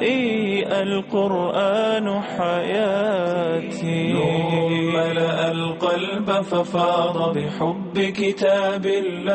إلهي القرآن حياتي نور ملأ القلب ففاض بحب كتاب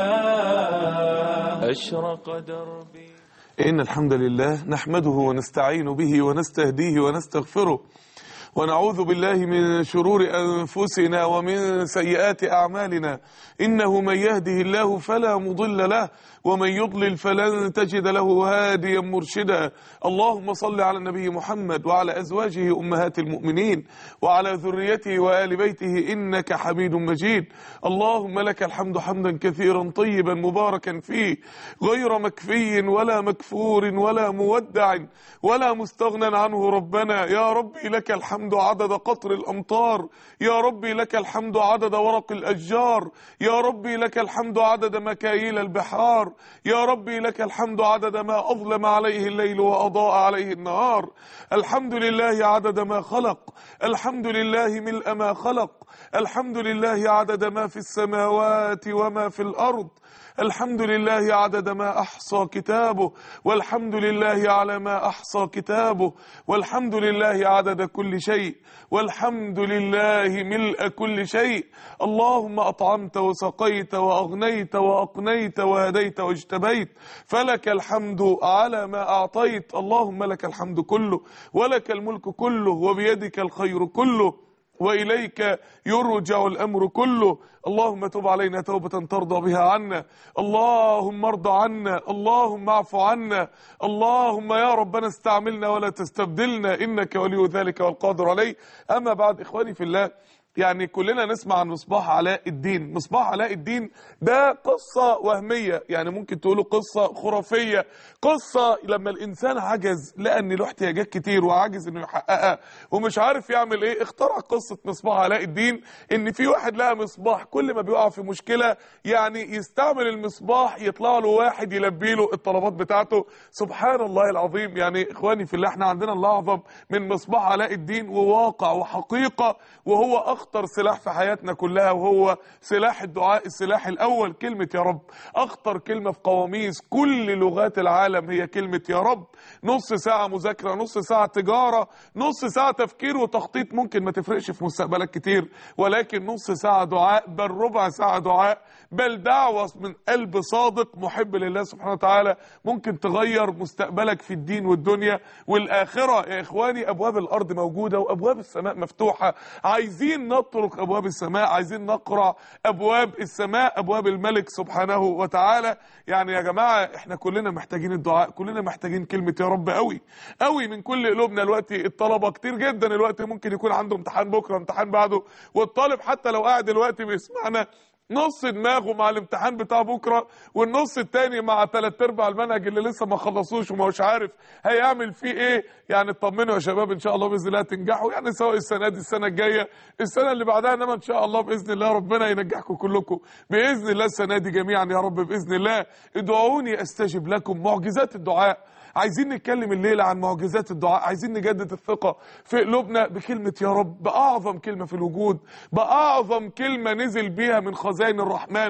الله أشرق دربي إن الحمد لله نحمده ونستعين به ونستهديه ونستغفره ونعوذ بالله من شرور أنفسنا ومن سيئات أعمالنا إنه من يهده الله فلا مضل له ومن يضلل فلن تجد له هاديا مرشدا اللهم صل على النبي محمد وعلى أزواجه أمهات المؤمنين وعلى ذريته وآل بيته إنك حميد مجيد اللهم لك الحمد حمدا كثيرا طيبا مباركا فيه غير مكفي ولا مكفور ولا مودع ولا مستغنى عنه ربنا يا ربي لك الحمد عدد قطر الأمطار يا ربي لك الحمد عدد ورق الأشجار يا ربي لك الحمد عدد مكاييل البحار يا ربي لك الحمد عدد ما أظلم عليه الليل وأضاء عليه النهار الحمد لله عدد ما خلق الحمد لله ملء ما خلق الحمد لله عدد ما في السماوات وما في الأرض الحمد لله عدد ما أحصى كتابه والحمد لله على ما أحصى كتابه والحمد لله عدد كل شيء والحمد لله ملء كل شيء اللهم أطعمت وسقيت وأغنيت وأقنيت وهديت واجتبيت فلك الحمد على ما أعطيت اللهم لك الحمد كله ولك الملك كله وبيدك الخير كله وإليك يرجع الأمر كله اللهم تب علينا توبة ترضى بها عنا اللهم ارضى عنا اللهم اعف عنا اللهم يا ربنا استعملنا ولا تستبدلنا إنك ولي ذلك والقادر عليه أما بعد إخواني في الله يعني كلنا نسمع عن مصباح علاء الدين مصباح علاء الدين ده قصة وهمية يعني ممكن تقولوا قصة خرافية قصة لما الإنسان عجز لقى أن له احتياجات كتير وعجز أنه يحققها ومش عارف يعمل إيه اخترع قصة مصباح علاء الدين أن في واحد لقى مصباح كل ما بيقع في مشكلة يعني يستعمل المصباح يطلع له واحد يلبي له الطلبات بتاعته سبحان الله العظيم يعني إخواني في الله احنا عندنا الله أعظم من مصباح علاء الدين وواقع وحقيقة وهو أخطر اخطر سلاح في حياتنا كلها وهو سلاح الدعاء السلاح الاول كلمة يا رب اخطر كلمة في قواميس كل لغات العالم هي كلمة يا رب نص ساعة مذاكرة نص ساعة تجارة نص ساعة تفكير وتخطيط ممكن ما تفرقش في مستقبلك كتير ولكن نص ساعة دعاء بل ربع ساعة دعاء بل دعوة من قلب صادق محب لله سبحانه وتعالى ممكن تغير مستقبلك في الدين والدنيا والآخرة يا إخواني أبواب الأرض موجودة وأبواب السماء مفتوحة عايزين نطرق أبواب السماء عايزين نقرأ أبواب السماء أبواب الملك سبحانه وتعالى يعني يا جماعة احنا كلنا محتاجين الدعاء كلنا محتاجين كلمة يا رب قوي قوي من كل قلوبنا الوقت الطلبة كتير جدا الوقت ممكن يكون عنده امتحان بكرة امتحان بعده والطالب حتى لو قاعد دلوقتي بيسمعنا نص دماغه مع الامتحان بتاع بكره والنص التاني مع ثلاث ارباع المنهج اللي لسه ما خلصوش وما هوش عارف هيعمل فيه ايه يعني اطمنوا يا شباب ان شاء الله باذن الله تنجحوا يعني سواء السنه دي السنه الجايه السنه اللي بعدها انما ان شاء الله باذن الله ربنا ينجحكم كلكم باذن الله السنه دي جميعا يا رب باذن الله ادعوني استجب لكم معجزات الدعاء عايزين نتكلم الليلة عن معجزات الدعاء عايزين نجدد الثقة في قلوبنا بكلمة يا رب بأعظم كلمة في الوجود بأعظم كلمة نزل بيها من خزائن الرحمن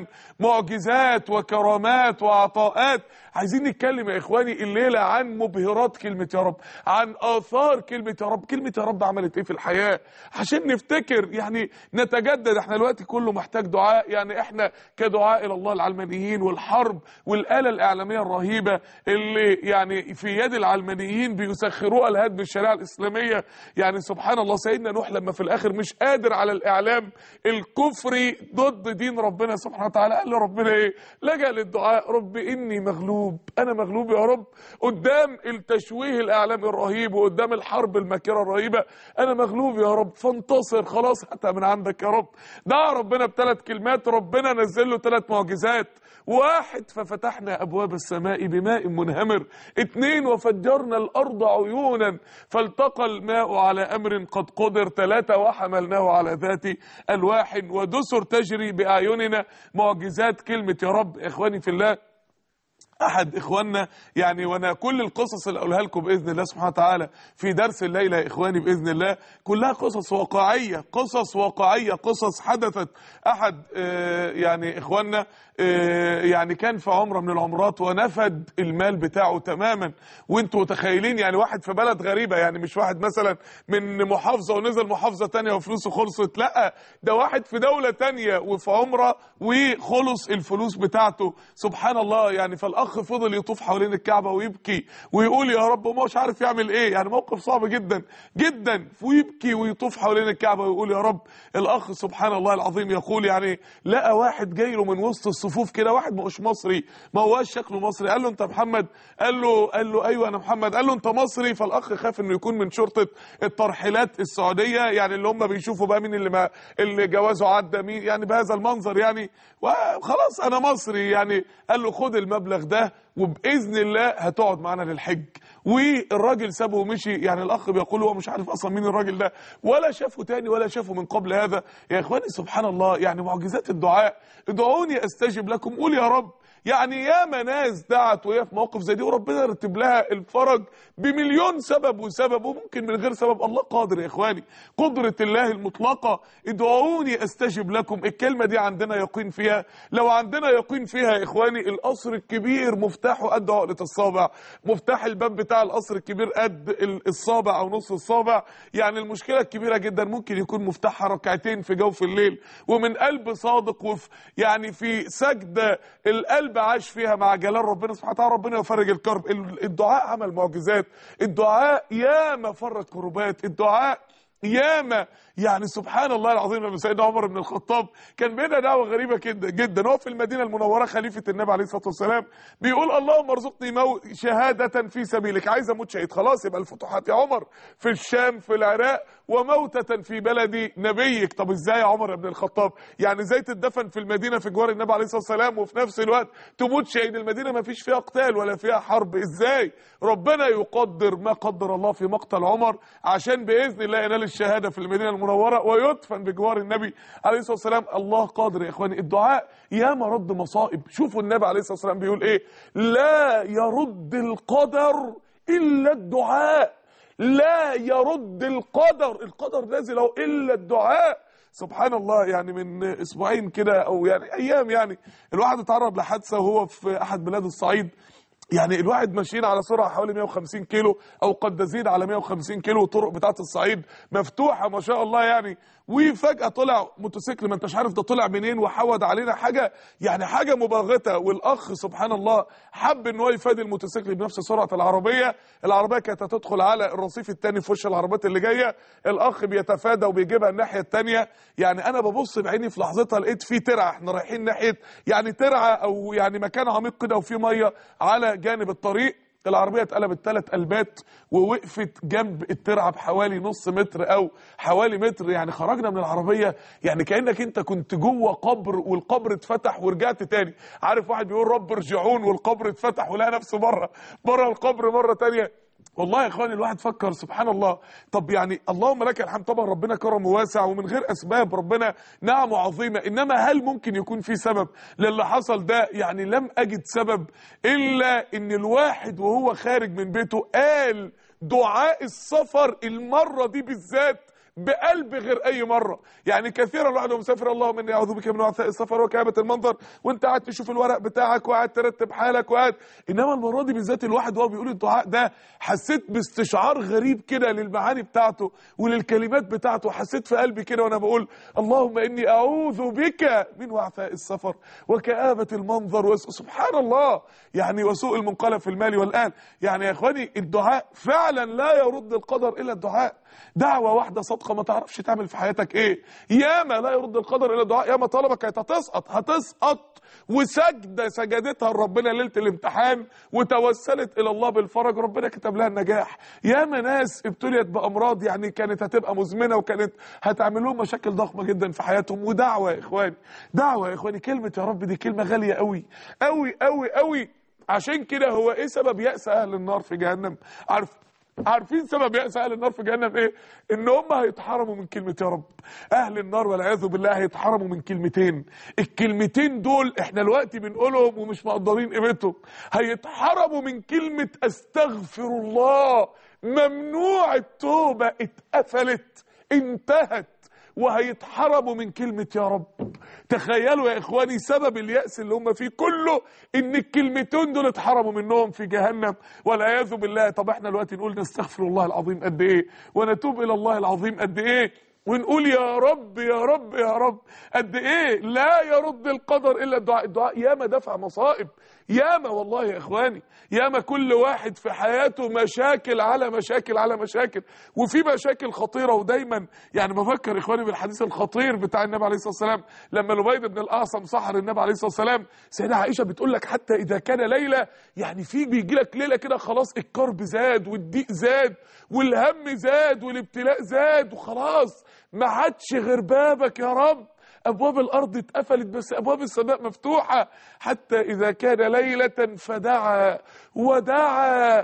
معجزات وكرامات وعطاءات عايزين نتكلم يا إخواني الليلة عن مبهرات كلمة يا رب عن آثار كلمة يا رب كلمة يا رب عملت إيه في الحياة عشان نفتكر يعني نتجدد احنا الوقت كله محتاج دعاء يعني احنا كدعاء إلى الله العلمانيين والحرب والآلة الإعلامية الرهيبة اللي يعني في يد العلمانيين بيسخروها لهدم الشريعه الاسلاميه يعني سبحان الله سيدنا نوح لما في الاخر مش قادر على الاعلام الكفري ضد دين ربنا سبحانه وتعالى قال له ربنا ايه لجا للدعاء رب اني مغلوب انا مغلوب يا رب قدام التشويه الاعلامي الرهيب وقدام الحرب الماكره الرهيبه انا مغلوب يا رب فانتصر خلاص حتى من عندك يا رب دعا ربنا بثلاث كلمات ربنا نزل له ثلاث معجزات واحد ففتحنا أبواب السماء بماء منهمر اثنين وفجرنا الأرض عيونا فالتقى الماء على أمر قد قدر ثلاثة وحملناه على ذات ألواح ودسر تجري بأعيننا معجزات كلمة يا رب إخواني في الله احد اخواننا يعني وانا كل القصص اللي اقولها لكم باذن الله سبحانه وتعالى في درس الليله يا اخواني باذن الله كلها قصص واقعيه قصص واقعيه قصص حدثت احد آه، يعني اخواننا آه، يعني كان في عمره من العمرات ونفد المال بتاعه تماما وانتوا متخيلين يعني واحد في بلد غريبه يعني مش واحد مثلا من محافظه ونزل محافظه تانية وفلوسه خلصت لا ده واحد في دوله تانية وفي عمره وخلص الفلوس بتاعته سبحان الله يعني فالاخ فضل يطوف حوالين الكعبه ويبكي ويقول يا رب وما مش عارف يعمل ايه يعني موقف صعب جدا جدا ويبكي ويطوف حوالين الكعبه ويقول يا رب الاخ سبحان الله العظيم يقول يعني لقى واحد جاي له من وسط الصفوف كده واحد مش مصري ما هواش شكله مصري قال له انت محمد قال له قال له ايوه انا محمد قال له انت مصري فالاخ خاف انه يكون من شرطه الترحيلات السعوديه يعني اللي هم بيشوفوا بقى مين اللي ما اللي جوازه عدى مين يعني بهذا المنظر يعني وخلاص انا مصري يعني قال له خد المبلغ ده وباذن الله هتقعد معانا للحج والراجل سابه ومشي يعني الاخ بيقول هو مش عارف اصلا مين الراجل ده ولا شافه تاني ولا شافه من قبل هذا يا اخواني سبحان الله يعني معجزات الدعاء ادعوني استجب لكم قول يا رب يعني ياما ناس دعت وهي في موقف زي دي وربنا رتب لها الفرج بمليون سبب وسبب وممكن من غير سبب الله قادر يا اخواني قدرة الله المطلقة ادعوني استجب لكم الكلمة دي عندنا يقين فيها لو عندنا يقين فيها يا اخواني القصر الكبير مفتاحه قد عقلة الصابع مفتاح الباب بتاع القصر الكبير قد ال- الصابع او نص الصابع يعني المشكلة الكبيرة جدا ممكن يكون مفتاحها ركعتين في جوف الليل ومن قلب صادق وفي يعني في سجدة القلب عاش فيها مع جلال ربنا سبحانه وتعالى ربنا يفرج الكرب ال- الدعاء عمل معجزات الدعاء ياما فرج كربات الدعاء ياما يعني سبحان الله العظيم لما سيدنا عمر بن الخطاب كان بينا دعوه غريبه جدا جدا هو في المدينه المنوره خليفه النبي عليه الصلاه والسلام بيقول اللهم ارزقني مو شهاده في سبيلك عايز اموت شهيد خلاص يبقى الفتوحات يا عمر في الشام في العراق وموتة في بلد نبيك طب ازاي يا عمر بن الخطاب يعني ازاي تدفن في المدينه في جوار النبي عليه الصلاه والسلام وفي نفس الوقت تموت شهيد المدينه ما فيش فيها قتال ولا فيها حرب ازاي ربنا يقدر ما قدر الله في مقتل عمر عشان باذن الله ينال الشهاده في المدينه المنوره ويدفن بجوار النبي عليه الصلاه والسلام الله قادر يا اخواني الدعاء ياما رد مصائب شوفوا النبي عليه الصلاه والسلام بيقول ايه لا يرد القدر الا الدعاء لا يرد القدر القدر نازل اهو الا الدعاء سبحان الله يعني من اسبوعين كده او يعني ايام يعني الواحد اتعرض لحادثه وهو في احد بلاد الصعيد يعني الواحد ماشيين على سرعه حوالي 150 كيلو او قد تزيد على 150 كيلو الطرق بتاعه الصعيد مفتوحه ما شاء الله يعني وفجاه طلع موتوسيكل ما انتش عارف ده طلع منين وحود علينا حاجه يعني حاجه مباغته والاخ سبحان الله حب ان هو يفادي الموتوسيكل بنفس سرعه العربيه العربيه كانت هتدخل على الرصيف الثاني في وش العربيات اللي جايه الاخ بيتفادى وبيجيبها الناحيه الثانيه يعني انا ببص بعيني في لحظتها لقيت في ترعه احنا رايحين ناحيه يعني ترعه او يعني مكان عميق كده وفيه ميه على جانب الطريق العربيه اتقلبت ثلاث قلبات ووقفت جنب الترعه بحوالي نص متر او حوالي متر يعني خرجنا من العربيه يعني كانك انت كنت جوه قبر والقبر اتفتح ورجعت تاني عارف واحد بيقول رب ارجعون والقبر اتفتح ولقى نفسه بره بره القبر مره تانيه والله يا اخواني الواحد فكر سبحان الله طب يعني اللهم لك الحمد طبعا ربنا كرمه واسع ومن غير اسباب ربنا نعمه عظيمه انما هل ممكن يكون في سبب للي حصل ده يعني لم اجد سبب الا ان الواحد وهو خارج من بيته قال دعاء السفر المره دي بالذات بقلب غير اي مره يعني كثيرا الواحد وهو مسافر اللهم اني اعوذ بك من وعثاء السفر وكابه المنظر وانت قاعد تشوف الورق بتاعك وقاعد ترتب حالك وقاعد انما المره دي بالذات الواحد وهو بيقول الدعاء ده حسيت باستشعار غريب كده للمعاني بتاعته وللكلمات بتاعته حسيت في قلبي كده وانا بقول اللهم اني اعوذ بك من وعثاء السفر وكآبة المنظر وس- سبحان الله يعني وسوء المنقلب في المال والآن يعني يا اخواني الدعاء فعلا لا يرد القدر الا الدعاء دعوة واحدة صادقة ما تعرفش تعمل في حياتك ايه ياما لا يرد القدر الا الدعاء ياما طلبك كانت هتسقط هتسقط وسجدة سجدتها لربنا ليلة الامتحان وتوسلت الى الله بالفرج ربنا كتب لها النجاح ياما ناس ابتليت بامراض يعني كانت هتبقى مزمنة وكانت هتعمل لهم مشاكل ضخمة جدا في حياتهم ودعوة يا اخواني دعوة يا اخواني كلمة يا رب دي كلمة غالية قوي قوي قوي قوي عشان كده هو ايه سبب يأس اهل النار في جهنم عارف عارفين سبب يأس اهل النار في جهنم ايه ان هم هيتحرموا من كلمه يا رب اهل النار والعياذ بالله هيتحرموا من كلمتين الكلمتين دول احنا دلوقتي بنقولهم ومش مقدرين قيمتهم هيتحرموا من كلمه استغفر الله ممنوع التوبه اتقفلت انتهت وهيتحرموا من كلمة يا رب تخيلوا يا إخواني سبب اليأس اللي هم فيه كله إن الكلمتين دول اتحرموا منهم في جهنم والعياذ بالله طب احنا دلوقتي نقول نستغفر الله العظيم قد إيه ونتوب إلى الله العظيم قد إيه ونقول يا رب يا رب يا رب قد ايه لا يرد القدر الا الدعاء الدعاء ياما دفع مصائب ياما والله يا اخواني ياما كل واحد في حياته مشاكل على مشاكل على مشاكل وفي مشاكل خطيره ودايما يعني بفكر اخواني بالحديث الخطير بتاع النبي عليه الصلاه والسلام لما لبيد بن الاعصم سحر النبي عليه الصلاه والسلام سيدة عائشه بتقول لك حتى اذا كان ليله يعني في بيجي لك ليله كده خلاص الكرب زاد والضيق زاد والهم زاد والابتلاء زاد وخلاص ما عادش غير بابك يا رب ابواب الارض اتقفلت بس ابواب السماء مفتوحه حتى اذا كان ليله فدعا ودعا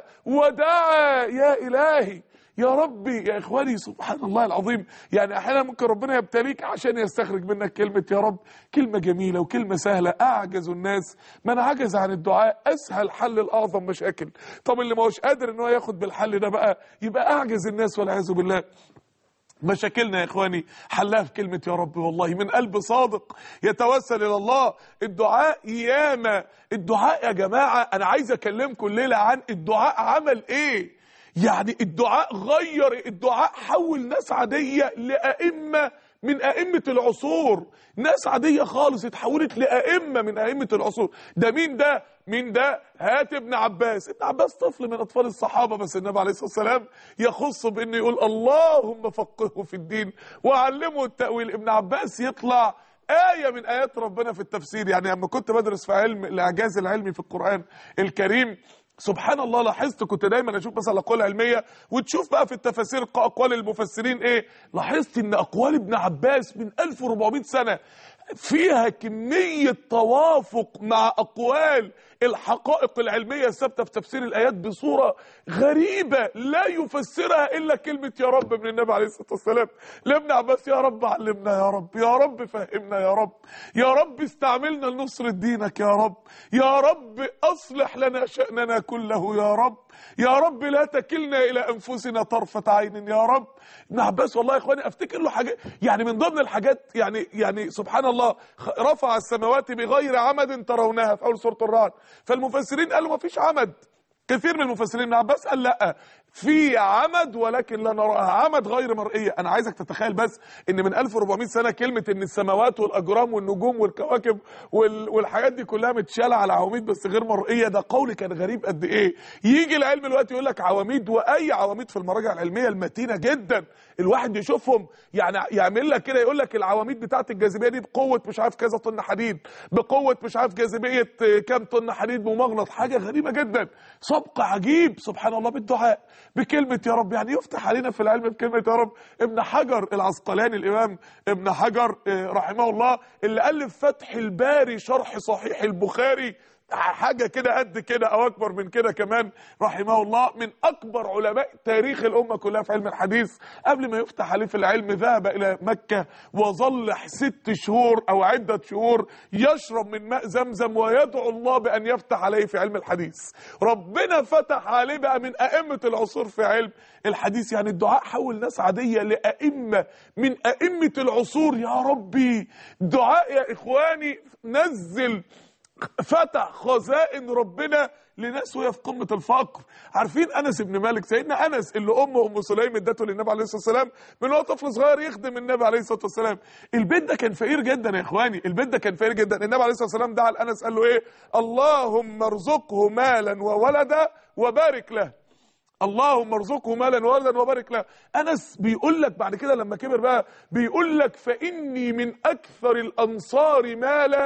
ودعا يا الهي يا ربي يا اخواني سبحان الله العظيم يعني احيانا ممكن ربنا يبتليك عشان يستخرج منك كلمه يا رب كلمه جميله وكلمه سهله اعجز الناس من عجز عن الدعاء اسهل حل لاعظم مشاكل طب اللي ما هوش قادر ان هو ياخد بالحل ده بقى يبقى اعجز الناس والعياذ بالله مشاكلنا يا اخواني حلها في كلمة يا رب والله من قلب صادق يتوسل الى الله الدعاء ياما الدعاء يا جماعة انا عايز اكلمكم الليلة عن الدعاء عمل ايه يعني الدعاء غير الدعاء حول ناس عادية لأئمة من أئمة العصور ناس عادية خالص اتحولت لأئمة من أئمة العصور ده مين ده مين ده هات ابن عباس ابن عباس طفل من أطفال الصحابة بس النبي عليه الصلاة والسلام يخص بأنه يقول اللهم فقهه في الدين وعلمه التأويل ابن عباس يطلع آية من آيات ربنا في التفسير يعني لما كنت بدرس في علم الإعجاز العلمي في القرآن الكريم سبحان الله لاحظت كنت دايما اشوف مثلا الاقوال العلميه وتشوف بقى في التفاسير اقوال المفسرين ايه لاحظت ان اقوال ابن عباس من 1400 سنه فيها كميه توافق مع اقوال الحقائق العلميه الثابته في تفسير الايات بصوره غريبه لا يفسرها الا كلمه يا رب من النبي عليه الصلاه والسلام لابن عباس يا رب علمنا يا رب يا رب فهمنا يا رب يا رب استعملنا لنصر دينك يا رب يا رب اصلح لنا شاننا كله يا رب يا رب لا تكلنا الى انفسنا طرفه عين يا رب ابن عباس والله يا اخواني افتكر له حاجه يعني من ضمن الحاجات يعني يعني سبحان الله رفع السماوات بغير عمد ترونها في اول سوره الرعد فالمفسرين قالوا ما فيش عمد كثير من المفسرين ابن عباس قال لا في عمد ولكن لا نراها عمد غير مرئيه انا عايزك تتخيل بس ان من 1400 سنه كلمه ان السماوات والاجرام والنجوم والكواكب وال... والحاجات دي كلها متشاله على عواميد بس غير مرئيه ده قول كان غريب قد ايه يجي العلم دلوقتي يقول لك عواميد واي عواميد في المراجع العلميه المتينه جدا الواحد يشوفهم يعني يعمل لك كده يقول لك العواميد بتاعه الجاذبيه دي بقوه مش عارف كذا طن حديد بقوه مش عارف جاذبيه كام طن حديد بمغناطيس حاجه غريبه جدا سبق عجيب سبحان الله بالدعاء بكلمة يا رب يعني يفتح علينا في العلم بكلمة يا رب ابن حجر العسقلاني الإمام ابن حجر رحمه الله اللي ألف فتح الباري شرح صحيح البخاري حاجة كده قد كده أو أكبر من كده كمان رحمه الله من أكبر علماء تاريخ الأمة كلها في علم الحديث قبل ما يفتح عليه في العلم ذهب إلى مكة وظل ست شهور أو عدة شهور يشرب من ماء زمزم ويدعو الله بأن يفتح عليه في علم الحديث ربنا فتح عليه بقى من أئمة العصور في علم الحديث يعني الدعاء حول ناس عادية لأئمة من أئمة العصور يا ربي دعاء يا إخواني نزل فتح خزائن ربنا لناس وهي في قمه الفقر عارفين انس بن مالك سيدنا انس اللي امه ام سليم ادته للنبي عليه الصلاه والسلام من هو طفل صغير يخدم النبي عليه الصلاه والسلام البيت ده كان فقير جدا يا اخواني البيت ده كان فقير جدا النبي عليه الصلاه والسلام دعا لانس قال له ايه اللهم ارزقه مالا وولدا وبارك له اللهم ارزقه مالا وولدا وبارك له انس بيقول لك بعد كده لما كبر بقى بيقول لك فاني من اكثر الانصار مالا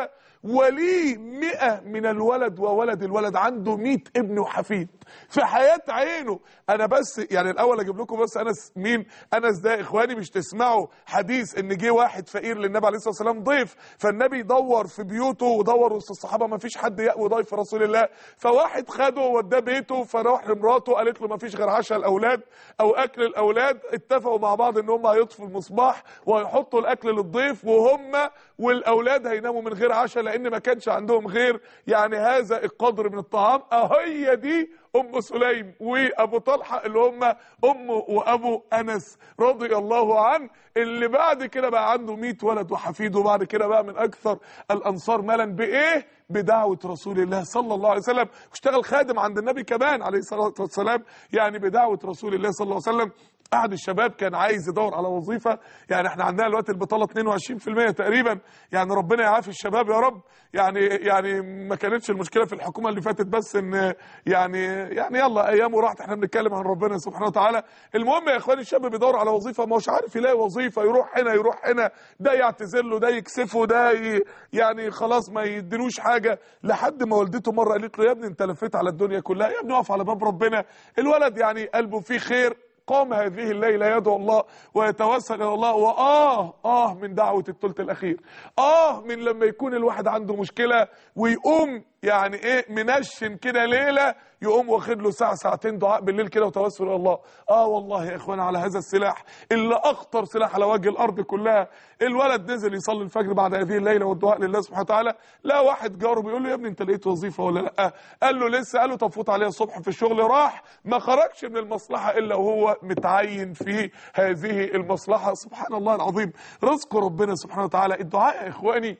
وليه مئة من الولد وولد الولد عنده مئة ابن وحفيد في حياة عينه انا بس يعني الاول اجيب لكم بس انس مين انس ده اخواني مش تسمعوا حديث ان جه واحد فقير للنبي عليه الصلاه والسلام ضيف فالنبي دور في بيوته ودور وسط الصحابه ما فيش حد يأوي ضيف رسول الله فواحد خده ووداه بيته فراح لمراته قالت له ما فيش غير عشاء الاولاد او اكل الاولاد اتفقوا مع بعض ان هم هيطفوا المصباح وهيحطوا الاكل للضيف وهم والاولاد هيناموا من غير عشاء لان ما كانش عندهم غير يعني هذا القدر من الطعام اهي دي ام سليم وابو طلحه اللي هم امه وابو انس رضي الله عنه اللي بعد كده بقى عنده 100 ولد وحفيد وبعد كده بقى من اكثر الانصار مالا بايه بدعوه رسول الله صلى الله عليه وسلم واشتغل خادم عند النبي كمان عليه الصلاه والسلام يعني بدعوه رسول الله صلى الله عليه وسلم احد الشباب كان عايز يدور على وظيفه يعني احنا عندنا دلوقتي البطاله 22% تقريبا يعني ربنا يعافي الشباب يا رب يعني يعني ما كانتش المشكله في الحكومه اللي فاتت بس ان يعني يعني يلا ايامه راحت احنا بنتكلم عن ربنا سبحانه وتعالى المهم يا اخواني الشاب بيدور على وظيفه ما هوش عارف يلاقي وظيفه يروح هنا يروح هنا ده يعتذر له ده يكسفه ده ي- يعني خلاص ما يديلوش حاجه لحد ما والدته مره قالت له يا ابني انت لفيت على الدنيا كلها يا ابني اقف على باب ربنا الولد يعني قلبه فيه خير قام هذه الليلة يدعو الله ويتوسل إلى الله وآه آه من دعوة الثلث الأخير آه من لما يكون الواحد عنده مشكلة ويقوم يعني إيه منشن كده ليلة يقوم واخد له ساعة ساعتين دعاء بالليل كده وتوسل إلى الله آه والله يا إخوانا على هذا السلاح اللي أخطر سلاح على وجه الأرض كلها الولد نزل يصلي الفجر بعد هذه الليلة والدعاء لله سبحانه وتعالى لا واحد جاره بيقول له يا ابني أنت لقيت وظيفة ولا لأ قال له لسه قال له طب فوت عليها الصبح في الشغل راح ما خرجش من المصلحة إلا وهو متعين في هذه المصلحة سبحان الله العظيم رزق ربنا سبحانه وتعالى الدعاء يا إخواني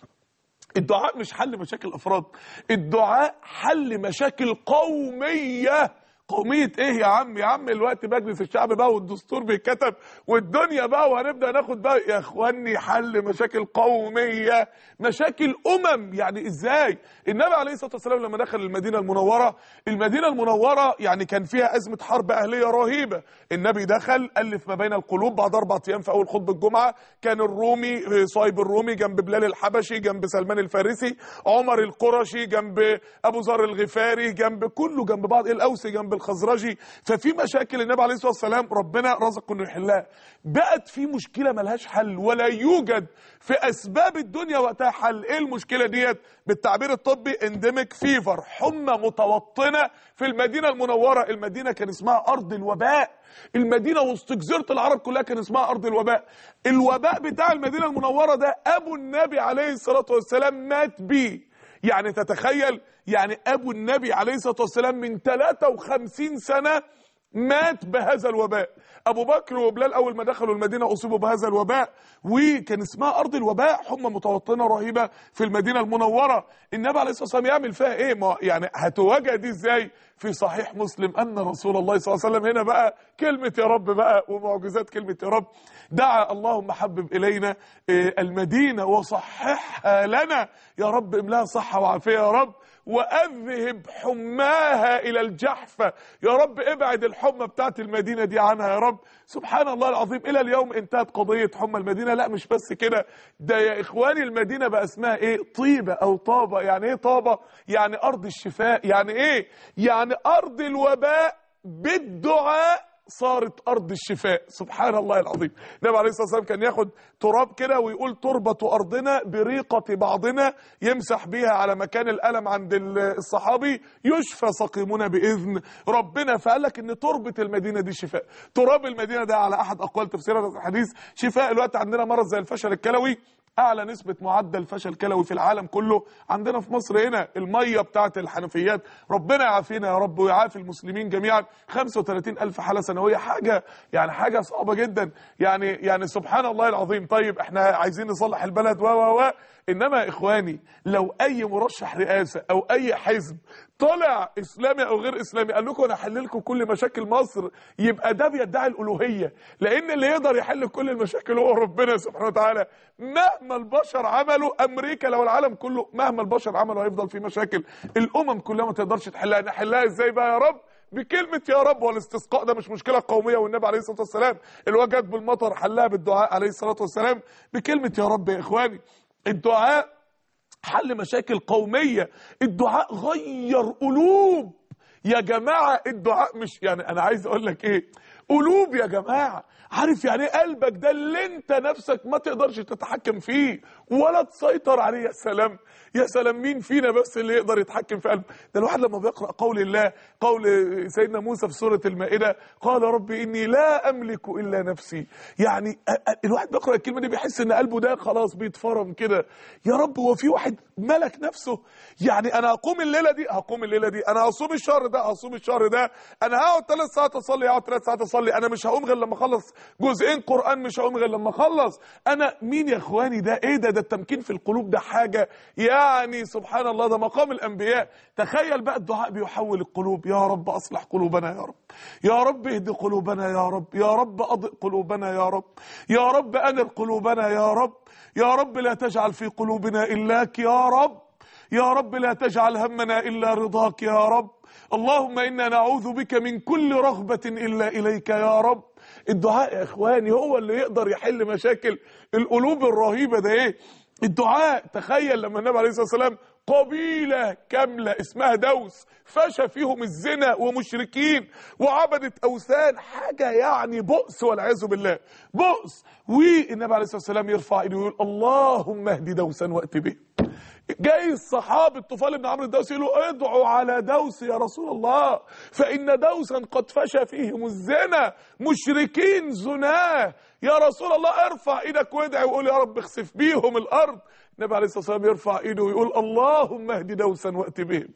الدعاء مش حل مشاكل افراد الدعاء حل مشاكل قوميه قومية ايه يا عم يا عم الوقت مجلس الشعب بقى والدستور بيتكتب والدنيا بقى وهنبدا ناخد بقى يا اخواني حل مشاكل قوميه مشاكل امم يعني ازاي النبي عليه الصلاه والسلام لما دخل المدينه المنوره المدينه المنوره يعني كان فيها ازمه حرب اهليه رهيبه النبي دخل الف ما بين القلوب بعد اربع ايام في اول خطبه الجمعه كان الرومي صايب الرومي جنب بلال الحبشي جنب سلمان الفارسي عمر القرشي جنب ابو ذر الغفاري جنب كله جنب بعض الاوسي جنب الخزرجي ففي مشاكل النبي عليه الصلاه والسلام ربنا رزقه انه يحلها بقت في مشكله ملهاش حل ولا يوجد في اسباب الدنيا وقتها حل ايه المشكله ديت بالتعبير الطبي انديميك فيفر حمى متوطنه في المدينه المنوره المدينه كان اسمها ارض الوباء المدينه وسط جزيره العرب كلها كان اسمها ارض الوباء الوباء بتاع المدينه المنوره ده ابو النبي عليه الصلاه والسلام مات بيه يعني تتخيل يعني ابو النبي عليه الصلاه والسلام من 53 سنه مات بهذا الوباء ابو بكر وبلال اول ما دخلوا المدينه اصيبوا بهذا الوباء وكان اسمها ارض الوباء حمى متوطنه رهيبه في المدينه المنوره النبي عليه الصلاه والسلام يعمل فيها ايه ما يعني هتواجه دي ازاي في صحيح مسلم ان رسول الله صلى الله عليه وسلم هنا بقى كلمه يا رب بقى ومعجزات كلمه يا رب دعا اللهم حبب الينا آه، المدينه وصححها لنا يا رب املاها صحه وعافيه يا رب واذهب حماها الى الجحفه يا رب ابعد الحمى بتاعت المدينه دي عنها يا رب سبحان الله العظيم الى اليوم انتهت قضيه حمى المدينه لا مش بس كده ده يا اخواني المدينه بقى اسمها ايه طيبه او طابه يعني ايه طابه يعني ارض الشفاء يعني ايه يعني ارض الوباء بالدعاء صارت ارض الشفاء سبحان الله العظيم النبي عليه الصلاه والسلام كان ياخد تراب كده ويقول تربه ارضنا بريقه بعضنا يمسح بيها على مكان الالم عند ال- الصحابي يشفى سقيمنا باذن ربنا فقال لك ان تربه المدينه دي شفاء تراب المدينه ده على احد اقوال تفسير الحديث شفاء الوقت عندنا مرض زي الفشل الكلوي اعلى نسبه معدل فشل كلوي في العالم كله عندنا في مصر هنا الميه بتاعه الحنفيات ربنا يعافينا يا رب ويعافي المسلمين جميعا 35 الف حاله سنويه حاجه يعني حاجه صعبه جدا يعني يعني سبحان الله العظيم طيب احنا عايزين نصلح البلد و و و انما يا اخواني لو اي مرشح رئاسه او اي حزب طلع اسلامي او غير اسلامي قال لكم انا احل لكم كل مشاكل مصر يبقى ده بيدعي الالوهيه لان اللي يقدر يحل كل المشاكل هو ربنا سبحانه وتعالى مهما البشر عملوا امريكا لو العالم كله مهما البشر عملوا هيفضل في مشاكل الامم كلها ما تقدرش تحلها نحلها ازاي بقى يا رب بكلمة يا رب والاستسقاء ده مش مشكلة قومية والنبي عليه الصلاة والسلام الوجد بالمطر حلها بالدعاء عليه الصلاة والسلام بكلمة يا رب يا إخواني الدعاء حل مشاكل قوميه الدعاء غير قلوب يا جماعه الدعاء مش يعني انا عايز اقول لك ايه قلوب يا جماعه عارف يعني ايه قلبك ده اللي انت نفسك ما تقدرش تتحكم فيه ولا تسيطر عليه يا سلام يا سلام مين فينا بس اللي يقدر يتحكم في قلبه ده الواحد لما بيقرا قول الله قول سيدنا موسى في سوره المائده قال ربي اني لا املك الا نفسي يعني أ- أ- الواحد بيقرا الكلمه دي بيحس ان قلبه ده خلاص بيتفرم كده يا رب هو في واحد ملك نفسه يعني انا هقوم الليله دي هقوم الليله دي انا هصوم الشهر ده هصوم الشهر ده انا هقعد ثلاث ساعات اصلي هقعد ثلاث ساعات اصلي انا مش هقوم غير لما اخلص جزئين قران مش هقوم غير لما اخلص انا مين يا اخواني ده ايه ده ده التمكين في القلوب ده حاجه يعني سبحان الله ده مقام الانبياء تخيل بقى الدعاء بيحول القلوب يا رب اصلح قلوبنا يا رب يا رب اهد قلوبنا يا رب يا رب اضئ قلوبنا يا رب يا رب انر قلوبنا يا رب يا رب لا تجعل في قلوبنا الاك يا رب يا رب لا تجعل همنا الا رضاك يا رب اللهم انا نعوذ بك من كل رغبه الا اليك يا رب الدعاء يا اخواني هو اللي يقدر يحل مشاكل القلوب الرهيبه ده ايه الدعاء تخيل لما النبي عليه الصلاه والسلام قبيله كامله اسمها دوس فشى فيهم الزنا ومشركين وعبدة اوثان حاجه يعني بؤس والعياذ بالله بؤس والنبي عليه الصلاه والسلام يرفع ايده ويقول اللهم اهد دوسا وات بهم جاي الصحابي الطفال بن عمرو الدوسي يقول له ادعوا على دوس يا رسول الله فإن دوسا قد فشى فيهم الزنا مشركين زناه يا رسول الله ارفع ايدك وادعي وقول يا رب اخسف بيهم الارض النبي عليه الصلاه والسلام يرفع ايده ويقول اللهم اهد دوسا وات بهم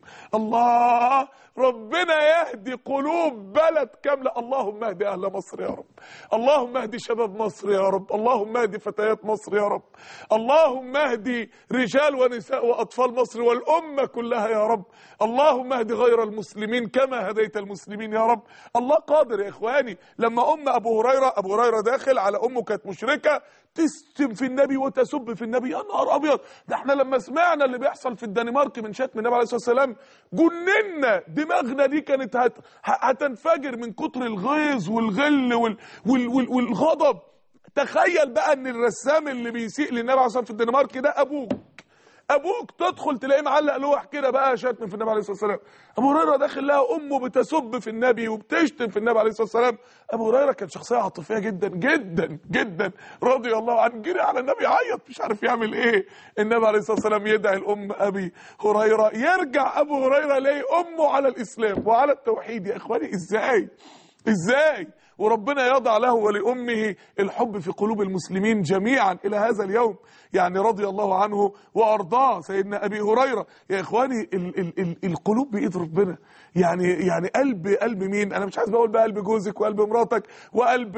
الله ربنا يهدي قلوب بلد كامله اللهم اهد اهل مصر يا رب اللهم اهد شباب مصر يا رب اللهم اهد فتيات مصر يا رب اللهم اهدي رجال ونساء واطفال مصر والامه كلها يا رب اللهم اهد غير المسلمين كما هديت المسلمين يا رب الله قادر يا اخواني لما ام ابو هريره ابو هريره داخل على امه كانت مشركه تشتم في النبي وتسب في النبي يا نهار ابيض ده احنا لما سمعنا اللي بيحصل في الدنمارك من شتم النبي عليه الصلاه والسلام جننا دماغنا دي كانت هت... هتنفجر من كتر الغيظ والغل وال... وال... وال... والغضب تخيل بقى ان الرسام اللي بيسيء للنبي عليه الصلاه والسلام في الدنمارك ده ابوك ابوك تدخل تلاقيه معلق لوح كده بقى شتم في النبي عليه الصلاه والسلام ابو هريره داخل لها امه بتسب في النبي وبتشتم في النبي عليه الصلاه والسلام ابو هريره كان شخصيه عاطفيه جدا جدا جدا رضي الله عنه جري على النبي عيط مش عارف يعمل ايه النبي عليه الصلاه والسلام يدعي الام ابي هريره يرجع ابو هريره يلاقي امه على الاسلام وعلى التوحيد يا اخواني ازاي ازاي وربنا يضع له ولأمه الحب في قلوب المسلمين جميعا إلى هذا اليوم يعني رضي الله عنه وأرضاه سيدنا أبي هريرة يا إخواني ال ال ال القلوب بإيد ربنا يعني يعني قلب قلب مين أنا مش عايز بقول بقى قلب جوزك وقلب مراتك وقلب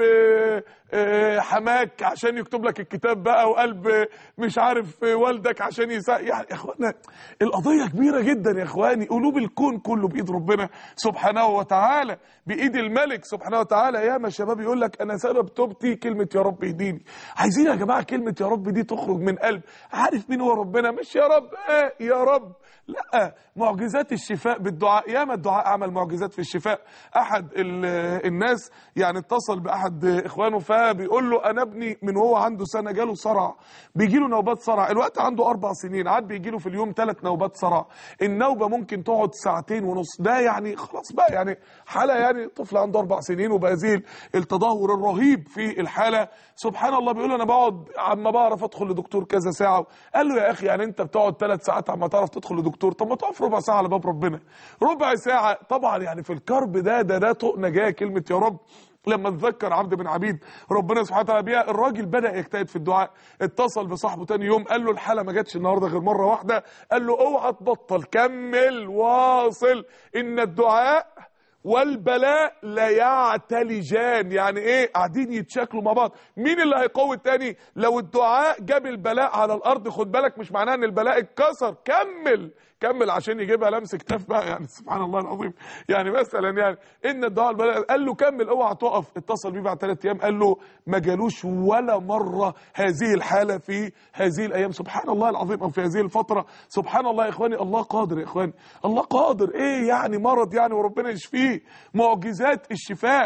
آه، حماك عشان يكتب لك الكتاب بقى وقلب مش عارف والدك عشان يساعد يعني يا إخوانا القضية كبيرة جدا يا إخواني قلوب الكون كله بإيد ربنا سبحانه وتعالى بإيد الملك سبحانه وتعالى ياما شباب يقول لك انا سبب توبتي كلمه يا رب اهديني عايزين يا جماعه كلمه يا رب دي تخرج من قلب عارف مين هو ربنا مش يا رب آه يا رب لا معجزات الشفاء بالدعاء ياما الدعاء عمل معجزات في الشفاء احد ال- الناس يعني اتصل باحد اخوانه فبيقول له انا ابني من وهو عنده سنه جاله صرع بيجي له نوبات صرع الوقت عنده اربع سنين عاد بيجي له في اليوم ثلاث نوبات صرع النوبه ممكن تقعد ساعتين ونص ده يعني خلاص بقى يعني حاله يعني طفل عنده اربع سنين وبهذه التدهور الرهيب في الحاله سبحان الله بيقول انا بقعد عما بعرف ادخل لدكتور كذا ساعه قال له يا اخي يعني انت بتقعد ثلاث ساعات عما تعرف تدخل لدكتور طب ما تقف ربع ساعه على باب ربنا ربع ساعه طبعا يعني في الكرب ده ده ده طق نجاه كلمه يا رب لما اتذكر عبد بن عبيد ربنا سبحانه وتعالى بيها الراجل بدا يجتهد في الدعاء اتصل بصاحبه تاني يوم قال له الحاله ما جاتش النهارده غير مره واحده قال له اوعى تبطل كمل واصل ان الدعاء والبلاء لا يعتلجان يعني ايه قاعدين يتشاكلوا مع بعض مين اللي هيقوي التاني لو الدعاء جاب البلاء على الارض خد بالك مش معناه ان البلاء اتكسر كمل كمل عشان يجيبها لمس كتاف بقى يعني سبحان الله العظيم يعني مثلا يعني ان الدعاء البلاء قال له كمل اوعى تقف اتصل بيه بعد ثلاث ايام قال له ما جالوش ولا مره هذه الحاله في هذه الايام سبحان الله العظيم او في هذه الفتره سبحان الله يا اخواني الله قادر يا اخواني الله قادر ايه يعني مرض يعني وربنا يشفيه معجزات الشفاء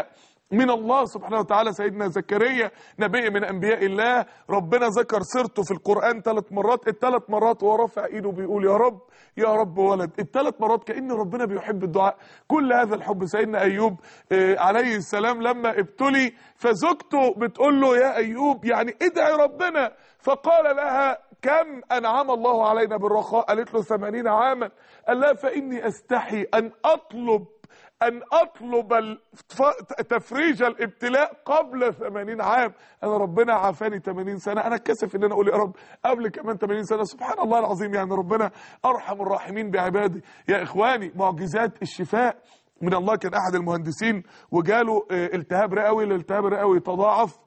من الله سبحانه وتعالى سيدنا زكريا نبي من انبياء الله ربنا ذكر سيرته في القران ثلاث مرات الثلاث مرات وهو رافع ايده بيقول يا رب يا رب ولد الثلاث مرات كان ربنا بيحب الدعاء كل هذا الحب سيدنا ايوب آه، عليه السلام لما ابتلي فزوجته بتقول له يا ايوب يعني ادعي ربنا فقال لها كم انعم الله علينا بالرخاء قالت له ثمانين عاما قال لها فاني استحي ان اطلب أن أطلب الف- تفريج الابتلاء قبل 80 عام أنا ربنا عافاني 80 سنة أنا اتكسف إن أنا أقول يا رب قبل كمان 80 سنة سبحان الله العظيم يعني ربنا أرحم الراحمين بعباده يا إخواني معجزات الشفاء من الله كان أحد المهندسين وجاله آه، التهاب رئوي الالتهاب الرئوي تضاعف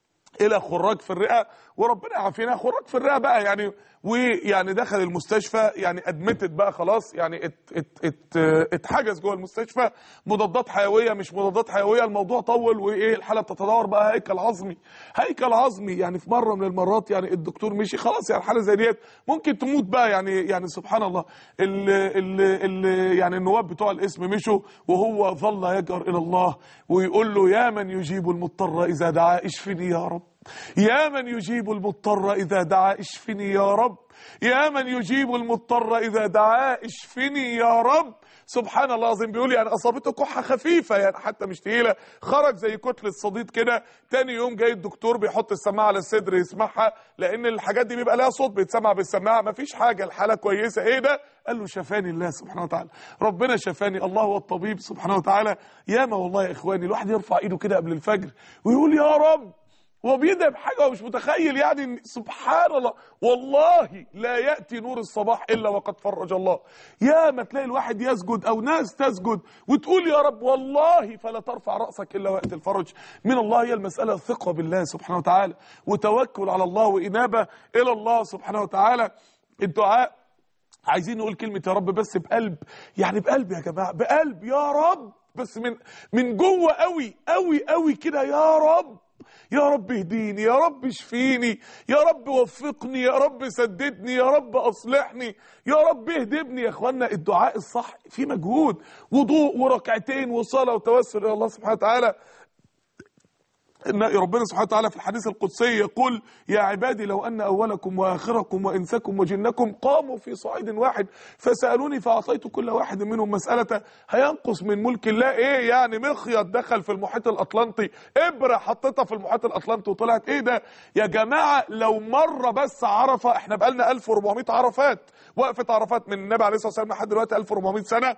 الى خراج في الرئه وربنا يعافينا خراج في الرئه بقى يعني ويعني دخل المستشفى يعني ادمتت بقى خلاص يعني ات ات ات اتحجز جوه المستشفى مضادات حيويه مش مضادات حيويه الموضوع طول وايه الحاله بتتدهور بقى هيكل عظمي هيكل عظمي يعني في مره من المرات يعني الدكتور مشي خلاص يعني حاله زي ديت ممكن تموت بقى يعني يعني سبحان الله ال ال ال يعني النواب بتوع الاسم مشوا وهو ظل يجأر الى الله ويقول له يا من يجيب المضطر اذا دعا اشفني يا رب يا من يجيب المضطر إذا دعا اشفني يا رب يا من يجيب المضطر إذا دعا اشفني يا رب سبحان الله العظيم بيقول يعني أصابته كحة خفيفة يعني حتى مش تقيلة خرج زي كتلة صديد كده تاني يوم جاي الدكتور بيحط السماعة على الصدر يسمعها لأن الحاجات دي بيبقى لها صوت بيتسمع بالسماعة مفيش حاجة الحالة كويسة إيه ده قال له شفاني الله سبحانه وتعالى ربنا شفاني الله هو الطبيب سبحانه وتعالى ياما والله يا إخواني الواحد يرفع إيده كده قبل الفجر ويقول يا رب هو بيدعي بحاجه هو مش متخيل يعني إن سبحان الله والله لا ياتي نور الصباح الا وقد فرج الله يا ما تلاقي الواحد يسجد او ناس تسجد وتقول يا رب والله فلا ترفع راسك الا وقت الفرج من الله هي المساله ثقه بالله سبحانه وتعالى وتوكل على الله وانابه الى الله سبحانه وتعالى الدعاء عايزين نقول كلمة يا رب بس بقلب يعني بقلب يا جماعة بقلب يا رب بس من من جوه قوي قوي قوي كده يا رب يا رب اهديني يا رب اشفيني يا رب وفقني يا رب سددني يا رب اصلحني يا رب اهدبني يا اخوانا الدعاء الصح فيه مجهود وضوء وركعتين وصلاه وتوسل الى الله سبحانه وتعالى ان ربنا سبحانه وتعالى في الحديث القدسي يقول يا عبادي لو ان اولكم واخركم وانسكم وجنكم قاموا في صعيد واحد فسالوني فاعطيت كل واحد منهم مساله هينقص من ملك الله ايه يعني مخيط دخل في المحيط الاطلنطي ابره حطيتها في المحيط الاطلنطي وطلعت ايه ده يا جماعه لو مره بس عرفه احنا بقالنا 1400 عرفات وقفه عرفات من النبي عليه الصلاه والسلام لحد دلوقتي 1400 سنه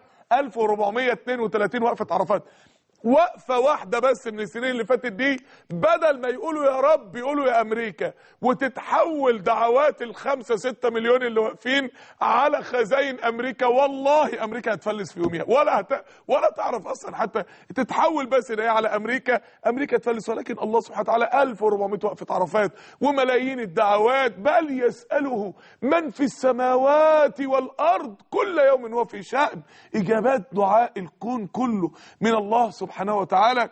1432 وقفه عرفات وقفة واحدة بس من السنين اللي فاتت دي بدل ما يقولوا يا رب يقولوا يا أمريكا وتتحول دعوات الخمسة ستة مليون اللي واقفين على خزاين أمريكا والله أمريكا هتفلس في يوميها ولا هت... ولا تعرف أصلا حتى تتحول بس إن هي على أمريكا أمريكا تفلس ولكن الله سبحانه وتعالى 1400 وقفة عرفات وملايين الدعوات بل يسأله من في السماوات والأرض كل يوم هو في شأن إجابات دعاء الكون كله من الله سبحانه وتعالى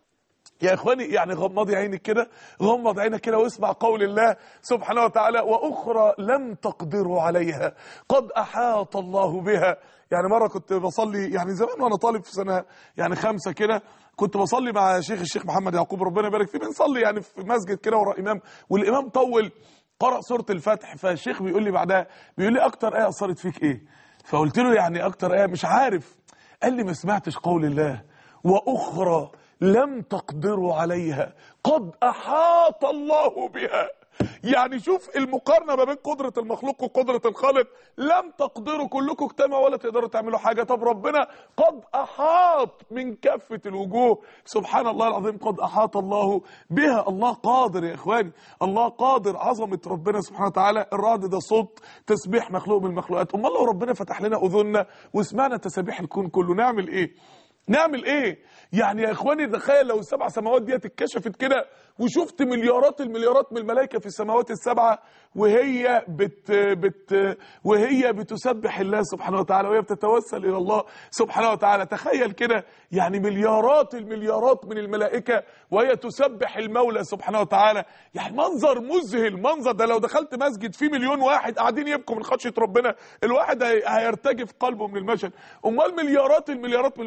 يا اخواني يعني غمضي عينك كده غمض عينك كده واسمع قول الله سبحانه وتعالى واخرى لم تقدروا عليها قد احاط الله بها يعني مره كنت بصلي يعني زمان وانا طالب في سنه يعني خمسه كده كنت بصلي مع شيخ الشيخ محمد يعقوب ربنا يبارك فيه بنصلي يعني في مسجد كده ورا امام والامام طول قرأ سوره الفتح فالشيخ بيقول لي بعدها بيقول لي اكتر ايه اثرت فيك ايه فقلت له يعني اكتر ايه مش عارف قال لي ما سمعتش قول الله واخرى لم تقدروا عليها قد احاط الله بها يعني شوف المقارنة ما بين قدرة المخلوق وقدرة الخالق لم تقدروا كلكم اجتمعوا ولا تقدروا تعملوا حاجة طب ربنا قد أحاط من كافة الوجوه سبحان الله العظيم قد أحاط الله بها الله قادر يا إخواني الله قادر عظمة ربنا سبحانه وتعالى الرعد ده صوت تسبيح مخلوق من المخلوقات أمال لو ربنا فتح لنا أذننا وسمعنا تسابيح الكون كله نعمل إيه نعمل ايه يعني يا اخواني تخيل لو السبع سماوات ديت اتكشفت كده وشفت مليارات المليارات من الملائكه في السماوات السبعه وهي بت بت وهي بتسبح الله سبحانه وتعالى وهي بتتوسل الى الله سبحانه وتعالى تخيل كده يعني مليارات المليارات من الملائكه وهي تسبح المولى سبحانه وتعالى يعني منظر مذهل منظر ده لو دخلت مسجد فيه مليون واحد قاعدين يبكوا من خشيه ربنا الواحد هي- هيرتجف قلبه من المشهد امال مليارات المليارات من الملائكه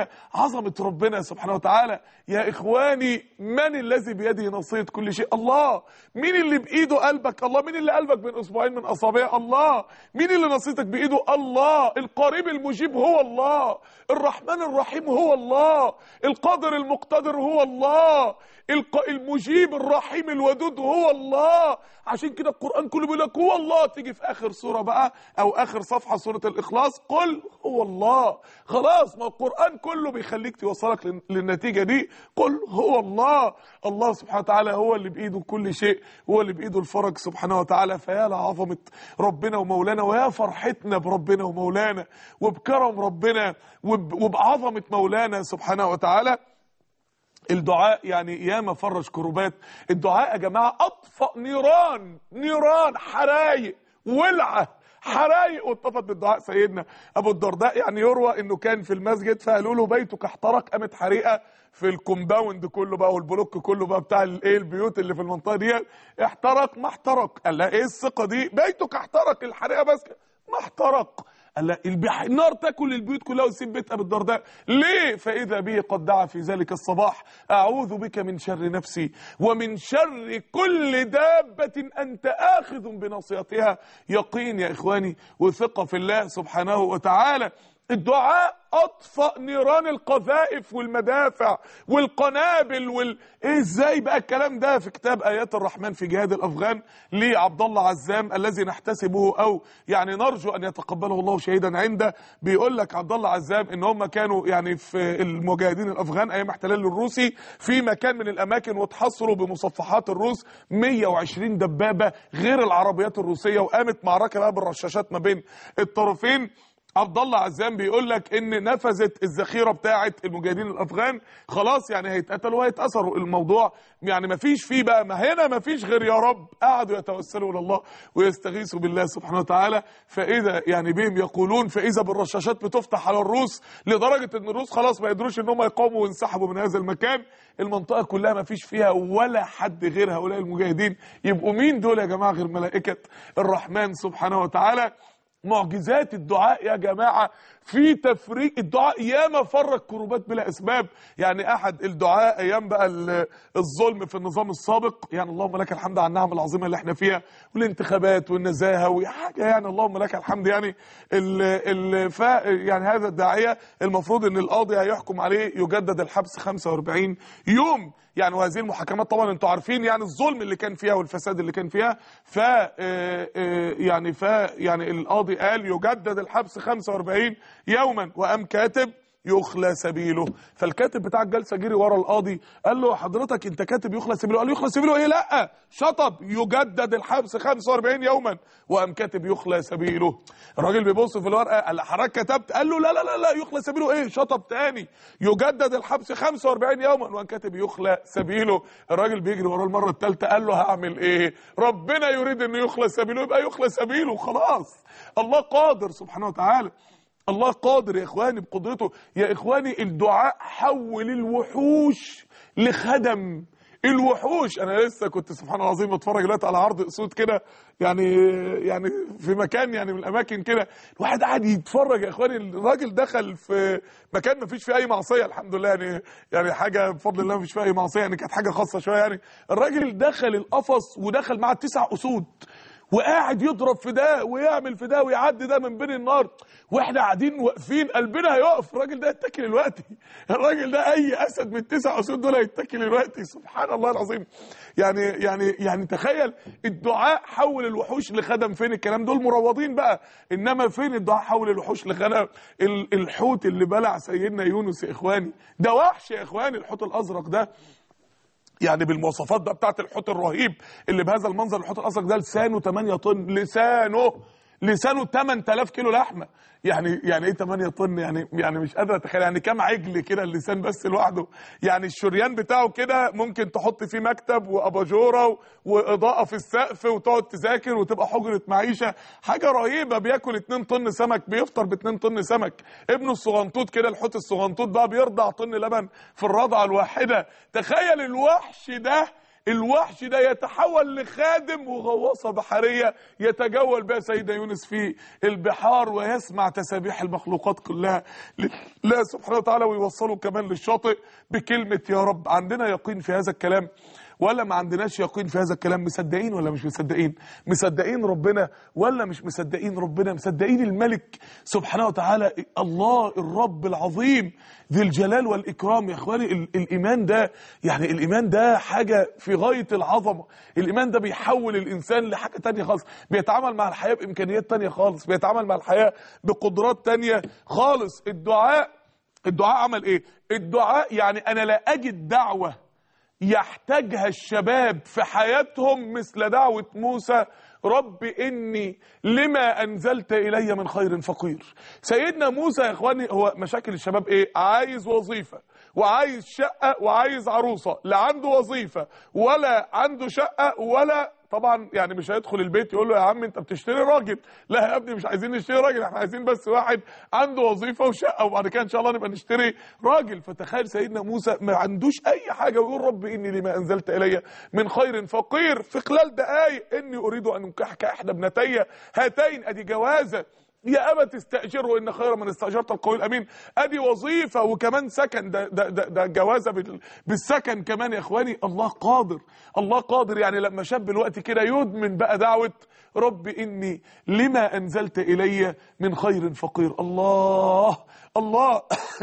هي عظمه ربنا سبحانه وتعالى يا اخواني من الذي بيده نصيه كل شيء الله مين اللي بايده قلبك الله مين اللي قلبك بين اصبعين من اصابع الله مين اللي نصيتك بايده الله القريب المجيب هو الله الرحمن الرحيم هو الله القادر المقتدر هو الله الق- المجيب الرحيم الودود هو الله عشان كده القرآن كله بيقول لك هو الله تيجي في آخر سورة بقى أو آخر صفحة سورة الإخلاص قل هو الله خلاص ما القرآن كله بيخليك توصلك لل- للنتيجة دي قل هو الله الله سبحانه وتعالى هو اللي بإيده كل شيء هو اللي بإيده الفرج سبحانه وتعالى فيا لعظمة ربنا ومولانا ويا فرحتنا بربنا ومولانا وبكرم ربنا وب- وبعظمة مولانا سبحانه وتعالى الدعاء يعني ياما فرج كروبات الدعاء يا جماعه اطفأ نيران نيران حرايق ولعه حرايق واتطفت بالدعاء سيدنا ابو الدرداء يعني يروى انه كان في المسجد فقالوا له بيتك احترق قامت حريقه في الكومباوند كله بقى والبلوك كله بقى بتاع الايه البيوت اللي في المنطقه دي احترق ما احترق قال لها ايه الثقه دي بيتك احترق الحريقه بس ما احترق قال لا البح... النار تاكل البيوت كلها وتسيب بيت ابي الدرداء ليه فاذا به قد دعا في ذلك الصباح اعوذ بك من شر نفسي ومن شر كل دابه انت اخذ بناصيتها يقين يا اخواني وثقه في الله سبحانه وتعالى الدعاء اطفأ نيران القذائف والمدافع والقنابل وال ايه ازاي بقى الكلام ده في كتاب ايات الرحمن في جهاد الافغان لعبد الله عزام الذي نحتسبه او يعني نرجو ان يتقبله الله شهيدا عنده بيقول لك عبد الله عزام ان هم كانوا يعني في المجاهدين الافغان ايام احتلال الروسي في مكان من الاماكن وتحصروا بمصفحات الروس 120 دبابه غير العربيات الروسيه وقامت معركه بقى بالرشاشات ما بين الطرفين عبد الله عزام بيقول لك ان نفذت الذخيره بتاعه المجاهدين الافغان خلاص يعني هيتقتلوا وهيتاثروا الموضوع يعني ما فيش فيه بقى ما هنا ما فيش غير يا رب قعدوا يتوسلوا الى الله ويستغيثوا بالله سبحانه وتعالى فاذا يعني بهم يقولون فاذا بالرشاشات بتفتح على الروس لدرجه ان الروس خلاص ما يقدروش ان هم يقاوموا وينسحبوا من هذا المكان المنطقه كلها ما فيش فيها ولا حد غير هؤلاء المجاهدين يبقوا مين دول يا جماعه غير ملائكه الرحمن سبحانه وتعالى معجزات الدعاء يا جماعة في تفريق الدعاء ياما فرق كروبات بلا أسباب يعني أحد الدعاء أيام بقى ال- الظلم في النظام السابق يعني اللهم لك الحمد على النعم العظيمة اللي احنا فيها والانتخابات والنزاهة وحاجة يعني اللهم لك الحمد يعني ال ال ف يعني هذا الداعية المفروض ان القاضي هيحكم عليه يجدد الحبس 45 يوم يعني وهذه المحاكمات طبعا انتوا عارفين يعني الظلم اللي كان فيها والفساد اللي كان فيها ف آه، آه، يعني ف يعني القاضي قال يجدد الحبس 45 يوما وقام كاتب يخلى سبيله فالكاتب بتاع الجلسه جري ورا القاضي قال له حضرتك انت كاتب يخلى سبيله قال له يخلى سبيله ايه لا شطب يجدد الحبس 45 يوما وقام كاتب يخلى سبيله الراجل بيبص في الورقه قال له حضرتك كتبت قال له لا لا لا لا يخلى سبيله ايه شطب تاني يجدد الحبس 45 يوما وقام كاتب يخلى سبيله الراجل بيجري وراه المره الثالثه قال له هعمل ايه ربنا يريد انه يخلى سبيله يبقى يخلى سبيله خلاص الله قادر سبحانه وتعالى الله قادر يا اخواني بقدرته يا اخواني الدعاء حول الوحوش لخدم الوحوش انا لسه كنت سبحان الله العظيم بتفرج دلوقتي على عرض اسود كده يعني يعني في مكان يعني من الاماكن كده الواحد قاعد يتفرج يا اخواني الراجل دخل في مكان ما فيش فيه اي معصيه الحمد لله يعني يعني حاجه بفضل الله ما فيش فيها اي معصيه يعني كانت حاجه خاصه شويه يعني الراجل دخل القفص ودخل مع تسع اسود وقاعد يضرب في ده ويعمل في ده ويعدي ده من بين النار واحنا قاعدين واقفين قلبنا هيقف الراجل ده يتكل دلوقتي الراجل ده اي اسد من التسع اسود دول هيتكل دلوقتي سبحان الله العظيم يعني يعني يعني تخيل الدعاء حول الوحوش لخدم فين الكلام دول مروضين بقى انما فين الدعاء حول الوحوش لخدم ال- الحوت اللي بلع سيدنا يونس يا اخواني ده وحش يا اخواني الحوت الازرق ده يعني بالمواصفات بقى بتاعت الحوت الرهيب اللي بهذا المنظر الحوت الازرق ده لسانه 8 طن لسانه لسانه 8000 كيلو لحمه يعني يعني ايه 8 طن يعني يعني مش قادر اتخيل يعني كام عجل كده اللسان بس لوحده يعني الشريان بتاعه كده ممكن تحط فيه مكتب واباجوره و- واضاءه في السقف وتقعد تذاكر وتبقى حجره معيشه حاجه رهيبه بياكل 2 طن سمك بيفطر ب 2 طن سمك ابنه الصغنطوط كده الحوت الصغنطوط بقى بيرضع طن لبن في الرضعه الواحده تخيل الوحش ده الوحش ده يتحول لخادم وغواصه بحريه يتجول بها سيدنا يونس في البحار ويسمع تسابيح المخلوقات كلها لله سبحانه وتعالى ويوصله كمان للشاطئ بكلمه يا رب عندنا يقين في هذا الكلام ولا ما عندناش يقين في هذا الكلام مصدقين ولا مش مصدقين مصدقين ربنا ولا مش مصدقين ربنا مصدقين الملك سبحانه وتعالى الله الرب العظيم ذي الجلال والإكرام يا إخواني ال- الإيمان ده يعني الإيمان ده حاجة في غاية العظمة الإيمان ده بيحول الإنسان لحاجة تانية خالص بيتعامل مع الحياة بإمكانيات تانية خالص بيتعامل مع الحياة بقدرات تانية خالص الدعاء الدعاء عمل إيه الدعاء يعني أنا لا أجد دعوة يحتاجها الشباب في حياتهم مثل دعوة موسى رب إني لما أنزلت إلي من خير فقير سيدنا موسى يا إخواني هو مشاكل الشباب إيه عايز وظيفة وعايز شقة وعايز عروسة لا عنده وظيفة ولا عنده شقة ولا طبعا يعني مش هيدخل البيت يقول له يا عم انت بتشتري راجل لا يا ابني مش عايزين نشتري راجل احنا عايزين بس واحد عنده وظيفه وشقه وبعد كده ان شاء الله نبقى نشتري راجل فتخيل سيدنا موسى ما عندوش اي حاجه ويقول رب اني لما انزلت الي من خير فقير في خلال دقائق اني اريد ان انكحك احدى ابنتي هاتين ادي جوازه يا أبا تستأجره إن خير من استأجرت القوي الأمين أدي وظيفة وكمان سكن ده, ده, ده, ده جوازة بال- بالسكن كمان يا إخواني الله قادر الله قادر يعني لما شاب الوقت كده يدمن بقى دعوة رب إني لما أنزلت إلي من خير فقير الله الله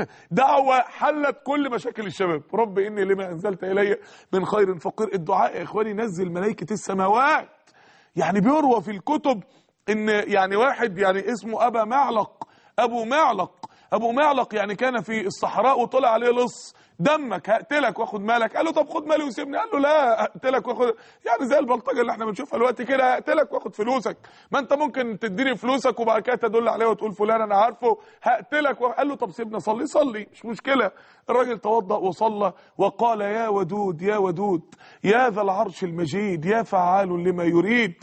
دعوة حلت كل مشاكل الشباب رب إني لما أنزلت إلي من خير فقير الدعاء يا إخواني نزل ملائكة السماوات يعني بيروى في الكتب ان يعني واحد يعني اسمه ابا معلق ابو معلق ابو معلق يعني كان في الصحراء وطلع عليه لص دمك هقتلك واخد مالك قال له طب خد مالي وسيبني قال له لا هقتلك واخد يعني زي البلطجه اللي احنا بنشوفها دلوقتي كده هقتلك واخد فلوسك ما انت ممكن تديني فلوسك وبعد كده تدل عليه وتقول فلان انا عارفه هقتلك قال له طب سيبني اصلي صلي مش مشكله الراجل توضأ وصلى وقال يا ودود يا ودود يا ذا العرش المجيد يا فعال لما يريد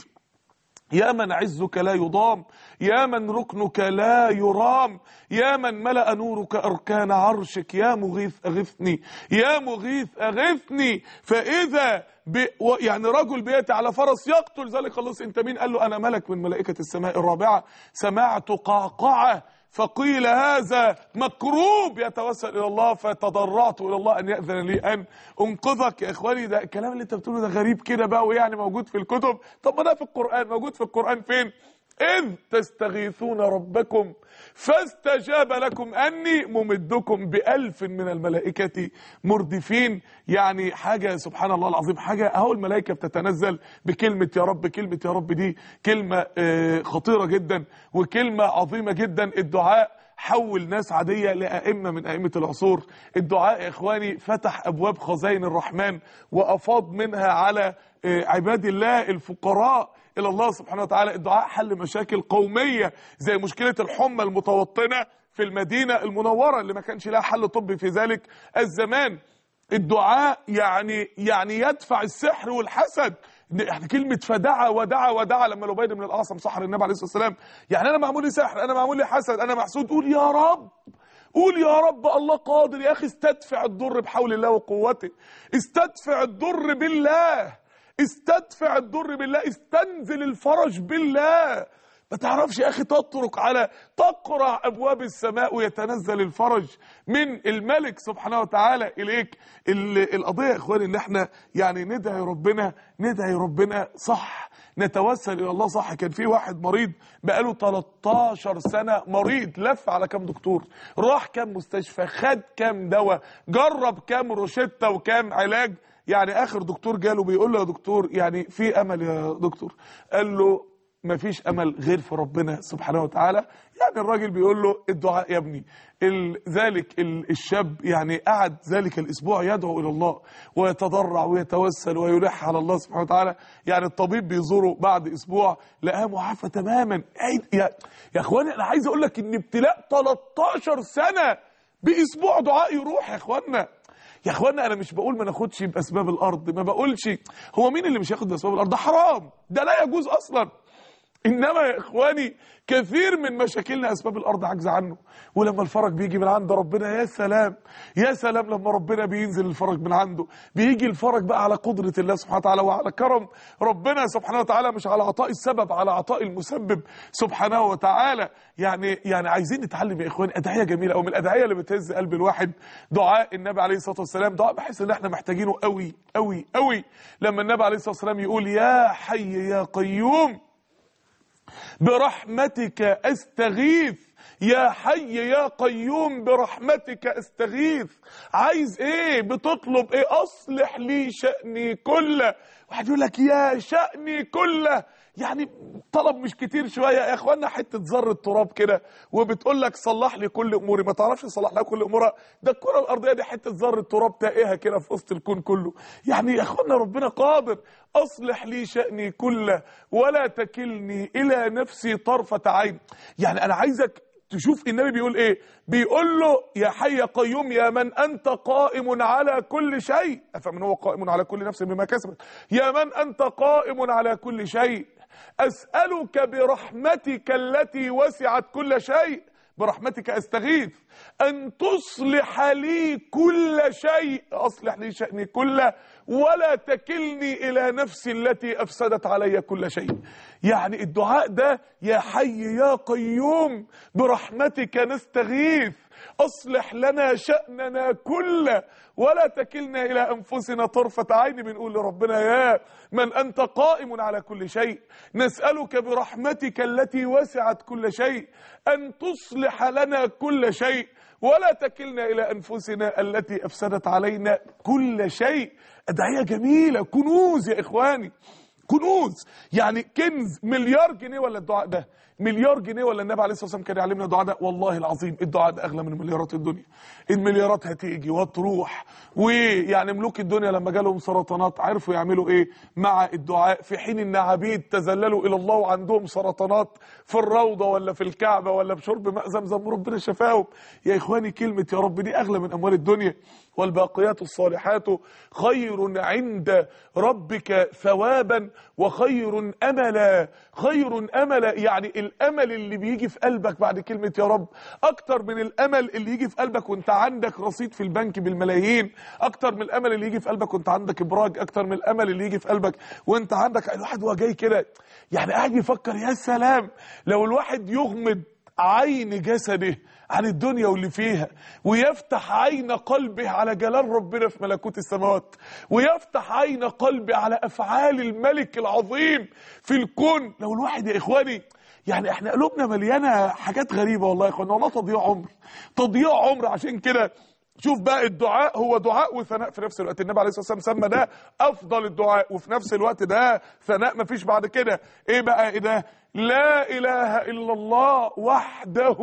يا من عزك لا يضام يا من ركنك لا يرام يا من ملأ نورك أركان عرشك يا مغيث أغثني يا مغيث أغثني فإذا ب... و- يعني رجل بيأتي على فرس يقتل ذلك خلاص انت مين قال له أنا ملك من ملائكة السماء الرابعة سمعت قعقعة فقيل هذا مكروب يتوسل الى الله فتضرعت الى الله ان ياذن لي ان انقذك يا اخواني ده الكلام اللي انت بتقوله ده غريب كده بقى ويعني موجود في الكتب طب ما ده في القران موجود في القران فين إذ تستغيثون ربكم فاستجاب لكم أني ممدكم بألف من الملائكة مردفين يعني حاجة سبحان الله العظيم حاجة أهو الملائكة بتتنزل بكلمة يا رب كلمة يا رب دي كلمة آه، خطيرة جدا وكلمة عظيمة جدا الدعاء حول ناس عادية لأئمة من أئمة العصور الدعاء يا إخواني فتح أبواب خزائن الرحمن وأفاض منها على آه، عباد الله الفقراء الى الله سبحانه وتعالى الدعاء حل مشاكل قوميه زي مشكله الحمى المتوطنه في المدينه المنوره اللي ما كانش لها حل طبي في ذلك الزمان الدعاء يعني يعني يدفع السحر والحسد يعني كلمة فدعا ودعا ودعا لما لبيد بن الأعصم سحر النبي عليه الصلاة والسلام يعني أنا معمول لي سحر أنا معمول لي حسد أنا محسود قول يا رب قول يا رب الله قادر يا أخي استدفع الضر بحول الله وقوته استدفع الضر بالله استدفع الضر بالله استنزل الفرج بالله ما تعرفش يا اخي تطرق على تقرع ابواب السماء ويتنزل الفرج من الملك سبحانه وتعالى اليك ال- القضيه يا اخواني ان احنا يعني ندعي ربنا ندعي ربنا صح نتوسل الى الله صح كان في واحد مريض بقاله 13 سنه مريض لف على كام دكتور راح كام مستشفى خد كام دواء جرب كام روشته وكام علاج يعني اخر دكتور جاله بيقول له يا دكتور يعني في امل يا دكتور قال له ما فيش امل غير في ربنا سبحانه وتعالى يعني الراجل بيقول له الدعاء يا ابني ال- ذلك ال- الشاب يعني قعد ذلك الاسبوع يدعو الى الله ويتضرع ويتوسل ويلح على الله سبحانه وتعالى يعني الطبيب بيزوره بعد اسبوع لقاه معافى تماما عيد- يا يا اخواني انا عايز اقول لك ان ابتلاء 13 سنه باسبوع دعاء يروح يا اخوانا يا اخوانا انا مش بقول ما ناخدش باسباب الارض ما بقولش هو مين اللي مش ياخد باسباب الارض ده حرام ده لا يجوز اصلا انما يا اخواني كثير من مشاكلنا اسباب الارض عجز عنه ولما الفرج بيجي من عند ربنا يا سلام يا سلام لما ربنا بينزل الفرج من عنده بيجي الفرج بقى على قدرة الله سبحانه وتعالى وعلى كرم ربنا سبحانه وتعالى مش على عطاء السبب على عطاء المسبب سبحانه وتعالى يعني يعني عايزين نتعلم يا اخواني ادعيه جميله قوي من الادعيه اللي بتهز قلب الواحد دعاء النبي عليه الصلاه والسلام دعاء بحس ان احنا محتاجينه قوي قوي قوي لما النبي عليه الصلاه والسلام يقول يا حي يا قيوم برحمتك استغيث يا حي يا قيوم برحمتك استغيث عايز ايه بتطلب ايه اصلح لي شأني كله واحد يقول لك يا شأني كله يعني طلب مش كتير شويه يا اخوانا حته ذره تراب كده وبتقول لك صلح لي كل اموري ما تعرفش تصلح لها كل امورها ده الكره الارضيه دي حته ذره تراب تائهه كده في وسط الكون كله يعني يا اخوانا ربنا قادر اصلح لي شأني كله ولا تكلني الى نفسي طرفه عين يعني انا عايزك تشوف النبي بيقول ايه بيقول له يا حي يا قيوم يا من انت قائم على كل شيء افمن هو قائم على كل نفس بما كسبت يا من انت قائم على كل شيء اسالك برحمتك التي وسعت كل شيء برحمتك استغيث ان تصلح لي كل شيء اصلح لي شأني كله ولا تكلني الى نفسي التي افسدت علي كل شيء يعني الدعاء ده يا حي يا قيوم برحمتك نستغيث اصلح لنا شأننا كله ولا تكلنا الى انفسنا طرفة عين بنقول لربنا يا من انت قائم على كل شيء نسألك برحمتك التي وسعت كل شيء ان تصلح لنا كل شيء ولا تكلنا الى انفسنا التي افسدت علينا كل شيء ادعيه جميله كنوز يا اخواني كنوز يعني كنز مليار جنيه ولا الدعاء ده مليار جنيه ولا النبي عليه الصلاه والسلام كان يعلمنا الدعاء ده والله العظيم الدعاء ده اغلى من مليارات الدنيا المليارات هتيجي وتروح ويعني ملوك الدنيا لما جالهم سرطانات عرفوا يعملوا ايه مع الدعاء في حين ان عبيد تذللوا الى الله وعندهم سرطانات في الروضه ولا في الكعبه ولا بشرب ماء زمزم وربنا شفاهم يا اخواني كلمه يا رب دي اغلى من اموال الدنيا والباقيات الصالحات خير عند ربك ثوابا وخير املا خير املا يعني الامل اللي بيجي في قلبك بعد كلمه يا رب اكتر من الامل اللي يجي في قلبك وانت عندك رصيد في البنك بالملايين اكتر من الامل اللي يجي في قلبك وانت عندك ابراج اكتر من الامل اللي يجي في قلبك وانت عندك الواحد وهو جاي كده يعني قاعد يفكر يا سلام لو الواحد يغمض عين جسده عن الدنيا واللي فيها ويفتح عين قلبه على جلال ربنا في ملكوت السماوات ويفتح عين قلبه على افعال الملك العظيم في الكون لو الواحد يا اخواني يعني احنا قلوبنا مليانه حاجات غريبه والله يا اخوانا والله تضييع عمر تضييع عمر عشان كده شوف بقى الدعاء هو دعاء وثناء في نفس الوقت النبي عليه الصلاه والسلام سمى ده افضل الدعاء وفي نفس الوقت ده ثناء مفيش بعد كده ايه بقى ايه ده لا اله الا الله وحده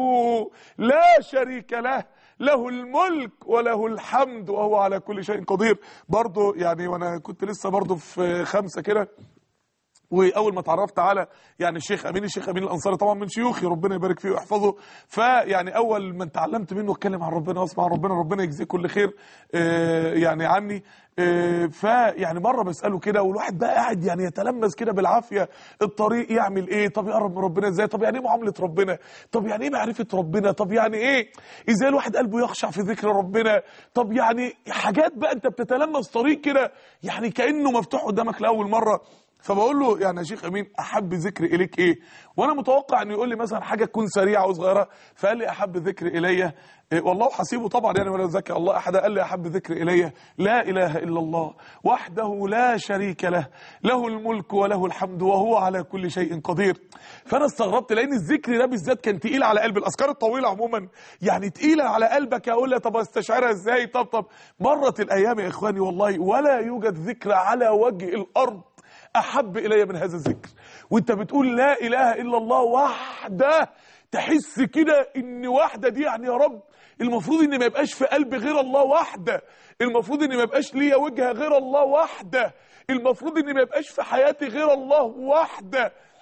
لا شريك له له الملك وله الحمد وهو على كل شيء قدير برضه يعني وانا كنت لسه برضه في خمسه كده واول ما اتعرفت على يعني الشيخ امين الشيخ امين الانصاري طبعا من شيوخي ربنا يبارك فيه ويحفظه فيعني اول ما اتعلمت منه اتكلم عن ربنا واسمع عن ربنا ربنا يجزيه كل خير آه يعني عني آه فيعني مره بساله كده والواحد بقى قاعد يعني يتلمس كده بالعافيه الطريق يعمل ايه طب يقرب من ربنا ازاي طب يعني ايه معامله ربنا طب يعني ايه معرفه ربنا طب يعني ايه ازاي الواحد قلبه يخشع في ذكر ربنا طب يعني حاجات بقى انت بتتلمس طريق كده يعني كانه مفتوح قدامك لاول مره فبقول له يعني يا شيخ امين احب ذكر اليك ايه وانا متوقع انه يقول لي مثلا حاجه تكون سريعه وصغيره فقال لي احب ذكر الي إيه والله حسيبه طبعا يعني ولا ذكى الله احد قال لي احب ذكر الي لا اله الا الله وحده لا شريك له له الملك وله الحمد وهو على كل شيء قدير فانا استغربت لان الذكر ده بالذات كان تقيل على قلبي الاذكار الطويله عموما يعني تقيله على قلبك اقول لها طب استشعرها ازاي طب طب مرت الايام يا اخواني والله ولا يوجد ذكر على وجه الارض احب الي من هذا الذكر وانت بتقول لا اله الا الله وحده تحس كده ان وحده دي يعني يا رب المفروض ان ما يبقاش في قلبي غير الله وحده المفروض ان ما يبقاش ليا وجهه غير الله وحده المفروض ان ما يبقاش في حياتي غير الله وحده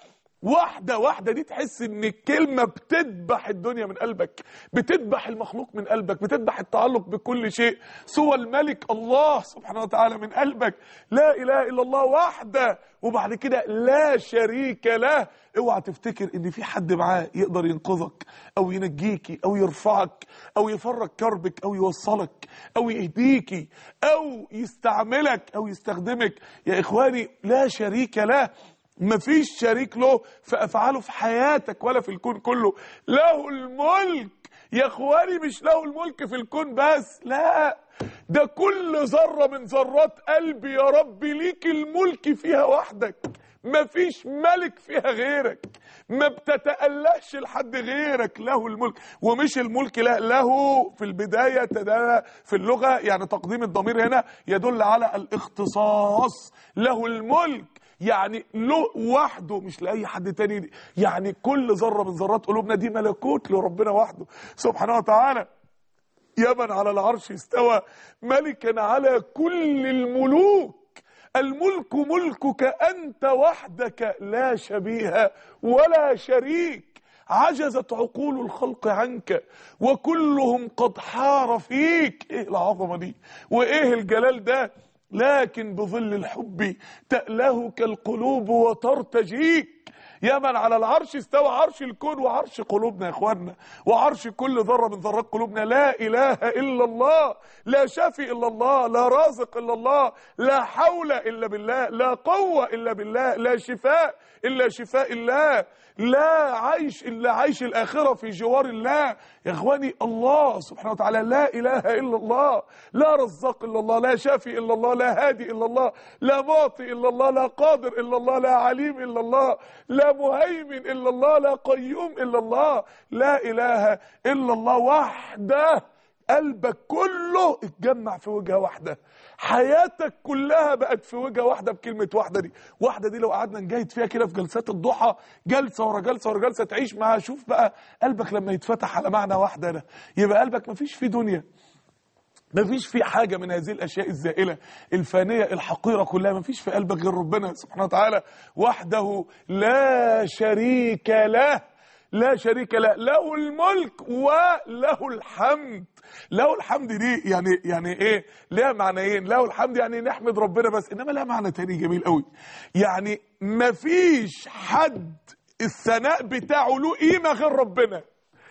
واحدة واحدة دي تحس ان الكلمة بتذبح الدنيا من قلبك بتذبح المخلوق من قلبك بتذبح التعلق بكل شيء سوى الملك الله سبحانه وتعالى من قلبك لا اله الا الله واحدة وبعد كده لا شريك له اوعى تفتكر ان في حد معاه يقدر ينقذك او ينجيكي او يرفعك او يفرج كربك او يوصلك او يهديكي او يستعملك او يستخدمك يا اخواني لا شريك له مفيش شريك له في افعاله في حياتك ولا في الكون كله له الملك يا اخواني مش له الملك في الكون بس لا ده كل ذرة من ذرات قلبي يا رب ليك الملك فيها وحدك مفيش ملك فيها غيرك ما بتتألهش لحد غيرك له الملك ومش الملك لا له في البداية تدل في اللغة يعني تقديم الضمير هنا يدل على الاختصاص له الملك يعني له وحده مش لأي حد تاني يعني كل ذرة من ذرات قلوبنا دي ملكوت لربنا وحده سبحانه وتعالى يا من على العرش استوى ملكا على كل الملوك الملك ملكك أنت وحدك لا شبيه ولا شريك عجزت عقول الخلق عنك وكلهم قد حار فيك ايه العظمة دي وايه الجلال ده لكن بظل الحب تألهك القلوب وترتجيك يا من على العرش استوى عرش الكون وعرش قلوبنا يا اخوانا وعرش كل ذره من ذرات قلوبنا لا اله الا الله لا شافي الا الله لا رازق الا الله لا حول الا بالله لا قوه الا بالله لا شفاء الا شفاء الله لا عيش الا عيش الاخره في جوار الله يا اخواني الله سبحانه وتعالى لا اله الا الله لا رزاق الا الله لا شافي الا الله لا هادي الا الله لا معطي الا الله لا قادر الا الله لا عليم الا الله لا مهيمن الا الله لا قيوم الا الله لا اله الا الله وحده قلبك كله اتجمع في وجهه واحده حياتك كلها بقت في وجهه واحده بكلمه واحده دي واحده دي لو قعدنا نجاهد فيها كده في جلسات الضحى جلسه ورا جلسه ورا جلسه تعيش معاها شوف بقى قلبك لما يتفتح على معنى واحده ده يبقى قلبك مفيش فيه دنيا مفيش في حاجة من هذه الأشياء الزائلة الفانية الحقيرة كلها مفيش في قلبك غير ربنا سبحانه وتعالى وحده لا شريك له لا شريك له له الملك وله الحمد له الحمد دي يعني يعني ايه لها معنيين له الحمد يعني نحمد ربنا بس انما لها معنى تاني جميل قوي يعني مفيش حد الثناء بتاعه له قيمه غير ربنا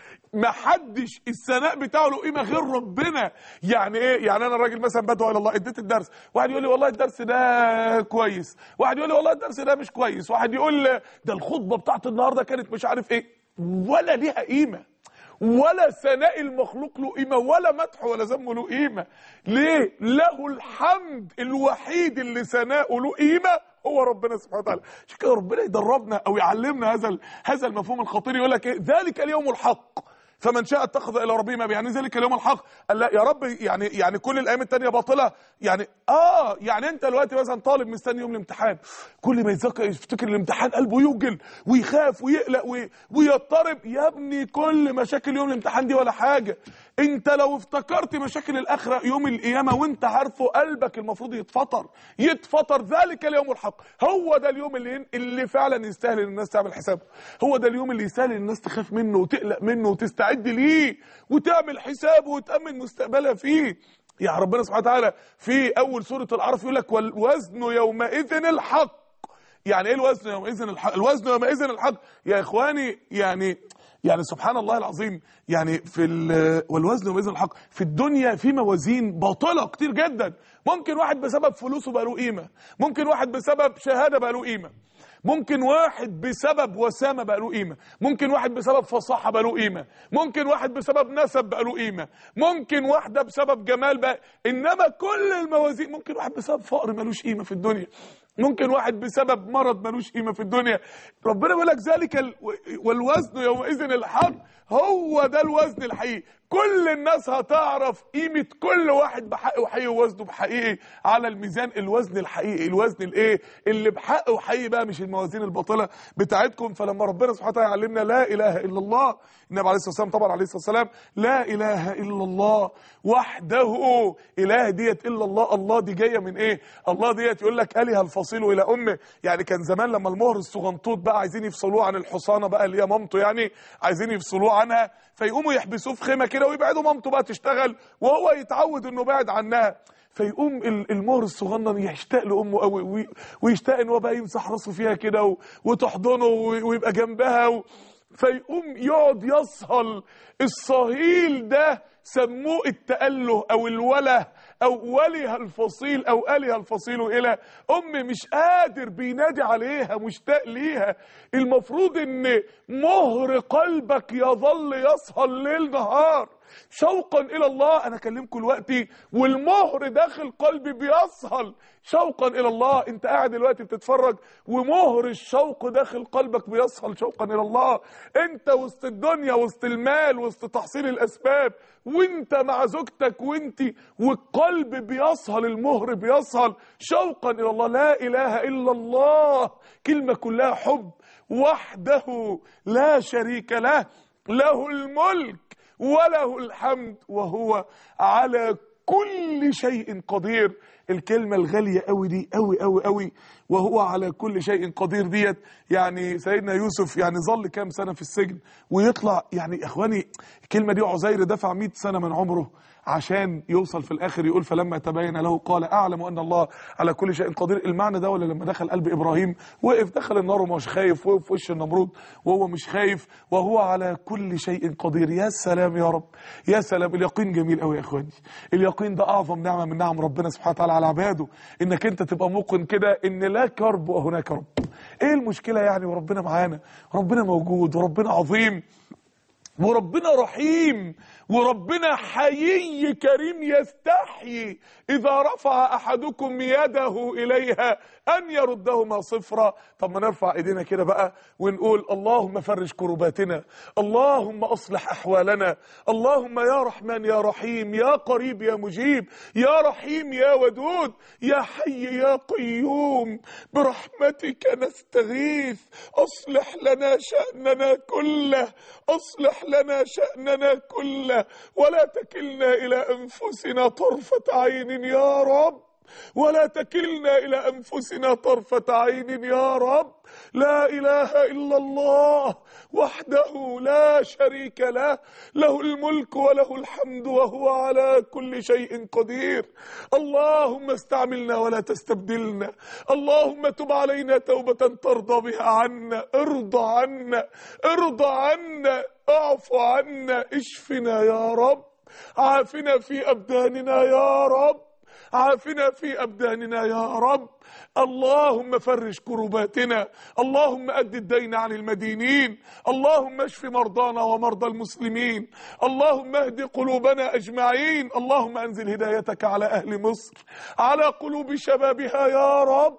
ما حدش الثناء بتاعه له قيمه غير ربنا يعني ايه يعني انا راجل مثلا بدعو الى الله اديت الدرس واحد يقول لي والله الدرس ده كويس واحد يقول لي والله الدرس ده مش كويس واحد يقول ده الخطبه بتاعت النهارده كانت مش عارف ايه ولا ليها قيمه ولا ثناء المخلوق له قيمه ولا مدح ولا ذم له قيمه ليه له الحمد الوحيد اللي ثناؤه له قيمه هو ربنا سبحانه وتعالى عشان كده ربنا يدربنا او يعلمنا هذا هذا المفهوم الخطير يقول لك ايه ذلك اليوم الحق فمن شاء اتخذ الى ربه ما يعني ذلك اليوم الحق قال لا يا رب يعني يعني كل الايام التانية باطله يعني اه يعني انت دلوقتي مثلا طالب مستني يوم الامتحان كل ما يتذكر يفتكر الامتحان قلبه يوجل ويخاف ويقلق وي- ويضطرب يا ابني كل مشاكل يوم الامتحان دي ولا حاجه انت لو افتكرت مشاكل الاخره يوم القيامه وانت عارفه قلبك المفروض يتفطر يتفطر ذلك اليوم الحق هو ده اليوم اللي اللي فعلا يستاهل ان الناس تعمل حسابه هو ده اليوم اللي يستاهل ان الناس تخاف منه وتقلق منه وتستعد ليه وتعمل حسابه وتامن مستقبلها فيه يا ربنا سبحانه وتعالى في اول سوره العرف يقول لك والوزن يومئذ الحق يعني ايه الوزن يومئذ الحق الوزن يومئذ الحق يا اخواني يعني يعني سبحان الله العظيم يعني في ال- والوزن يومئذ الحق في الدنيا في موازين باطله كتير جدا ممكن واحد بسبب فلوسه بقى له قيمه ممكن واحد بسبب شهاده بقى له قيمه ممكن واحد بسبب وسامه بقى له قيمه ممكن واحد بسبب فصاحه بقى له قيمه ممكن واحد بسبب نسب بقى له قيمه ممكن واحده بسبب جمال بقى انما كل الموازين ممكن واحد بسبب فقر ملوش قيمه في الدنيا ممكن واحد بسبب مرض ملوش قيمه في الدنيا ربنا بيقول لك ذلك ال... والوزن يومئذ الوزن الحق هو ده الوزن الحقيقي كل الناس هتعرف قيمة كل واحد بحق وحقيقي ووزنه بحقيقي على الميزان الوزن الحقيقي الوزن الايه اللي بحق وحقيقي بقى مش الموازين الباطلة بتاعتكم فلما ربنا سبحانه وتعالى يعلمنا لا اله الا الله النبي عليه الصلاة والسلام طبعا عليه الصلاة والسلام لا اله الا الله وحده اله ديت الا الله الله دي جاية من ايه الله ديت يقول لك اله الفصيل الى امه يعني كان زمان لما المهر الصغنطوط بقى عايزين يفصلوه عن الحصانة بقى اللي هي مامته يعني عايزين يفصلوه عنها فيقوموا يحبسوه في خيمة كده ويبعدوا مامته بقى تشتغل وهو يتعود انه بعد عنها فيقوم ال- المهر الصغنن يشتاق لامه قوي وي- ويشتاق ان هو بقى يمسح راسه فيها كده و- وتحضنه وي- ويبقى جنبها و... فيقوم يقعد يصهل الصهيل ده سموه التأله او الوله او وله الفصيل او اله الفصيل الى ام مش قادر بينادي عليها مشتاق ليها المفروض ان مهر قلبك يظل يصهل ليل نهار شوقا الى الله انا اكلمكم دلوقتي والمهر داخل قلبي بيصهل شوقا الى الله انت قاعد دلوقتي بتتفرج ومهر الشوق داخل قلبك بيصهل شوقا الى الله انت وسط الدنيا وسط المال وسط تحصيل الاسباب وانت مع زوجتك وانت والقلب بيصهل المهر بيصهل شوقا الى الله لا اله الا الله كلمه كلها حب وحده لا شريك له له الملك وله الحمد وهو على كل شيء قدير الكلمة الغالية قوي دي قوي قوي قوي وهو على كل شيء قدير ديت يعني سيدنا يوسف يعني ظل كام سنة في السجن ويطلع يعني يا اخواني الكلمة دي عزير دفع 100 سنة من عمره عشان يوصل في الاخر يقول فلما تبين له قال اعلم ان الله على كل شيء قدير المعنى ده ولا لما دخل قلب ابراهيم وقف دخل النار ومش خايف وقف في وش النمرود وهو مش خايف وهو على كل شيء قدير يا سلام يا رب يا سلام اليقين جميل قوي يا اخواني اليقين ده اعظم نعمه من نعم ربنا سبحانه وتعالى على عباده انك انت تبقى موقن كده ان لا كرب وهناك رب ايه المشكله يعني وربنا معانا ربنا موجود وربنا عظيم وربنا رحيم وربنا حيي كريم يستحيي إذا رفع أحدكم يده إليها أن يردهما صفرا طب ما نرفع إيدينا كده بقى ونقول اللهم فرج كرباتنا اللهم أصلح أحوالنا اللهم يا رحمن يا رحيم يا قريب يا مجيب يا رحيم يا ودود يا حي يا قيوم برحمتك نستغيث أصلح لنا شأننا كله أصلح لنا شأننا كله ولا تكلنا إلى أنفسنا طرفة عين يا رب ولا تكلنا إلى أنفسنا طرفة عين يا رب لا إله إلا الله وحده لا شريك له له الملك وله الحمد وهو على كل شيء قدير اللهم استعملنا ولا تستبدلنا اللهم تب علينا توبة ترضى بها عنا ارضى عنا ارضى عنا اعف عنا اشفنا يا رب عافنا في أبداننا يا رب عافنا في أبداننا يا رب اللهم فرج كرباتنا اللهم أد الدين عن المدينين اللهم اشف مرضانا ومرضى المسلمين اللهم اهد قلوبنا أجمعين اللهم أنزل هدايتك على أهل مصر على قلوب شبابها يا رب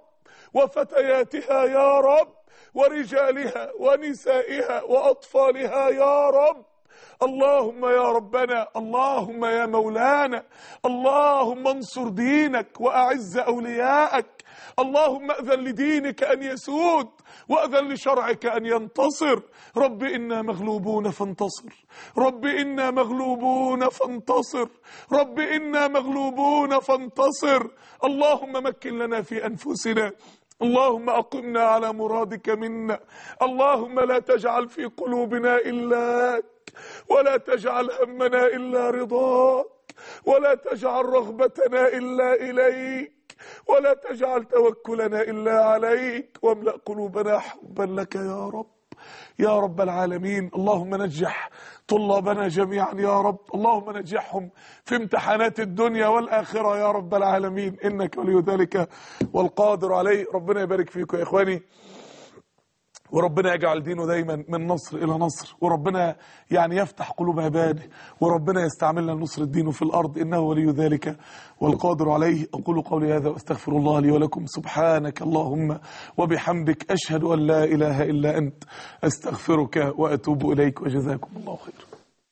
وفتياتها يا رب ورجالها ونسائها وأطفالها يا رب اللهم يا ربنا اللهم يا مولانا اللهم انصر دينك واعز اولياءك اللهم اذن لدينك ان يسود واذن لشرعك ان ينتصر رب انا مغلوبون فانتصر رب انا مغلوبون فانتصر رب انا مغلوبون فانتصر اللهم مكن لنا في انفسنا اللهم أقمنا على مرادك منا اللهم لا تجعل في قلوبنا إلاك ولا تجعل همنا إلا رضاك ولا تجعل رغبتنا إلا إليك ولا تجعل توكلنا إلا عليك واملأ قلوبنا حبا لك يا رب يا رب العالمين اللهم نجح طلابنا جميعا يا رب اللهم نجحهم في امتحانات الدنيا والآخرة يا رب العالمين إنك ولي ذلك والقادر عليه ربنا يبارك فيكم يا إخواني وربنا يجعل دينه دايما من نصر إلى نصر وربنا يعني يفتح قلوب عباده وربنا يستعملنا لنصر الدين في الأرض إنه ولي ذلك والقادر عليه أقول قولي هذا وأستغفر الله لي ولكم سبحانك اللهم وبحمدك أشهد أن لا إله إلا أنت أستغفرك وأتوب إليك وجزاكم الله خيرا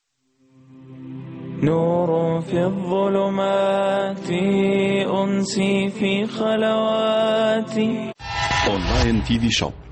نور في الظلمات أنسي في خلواتي اونلاين تي في شوب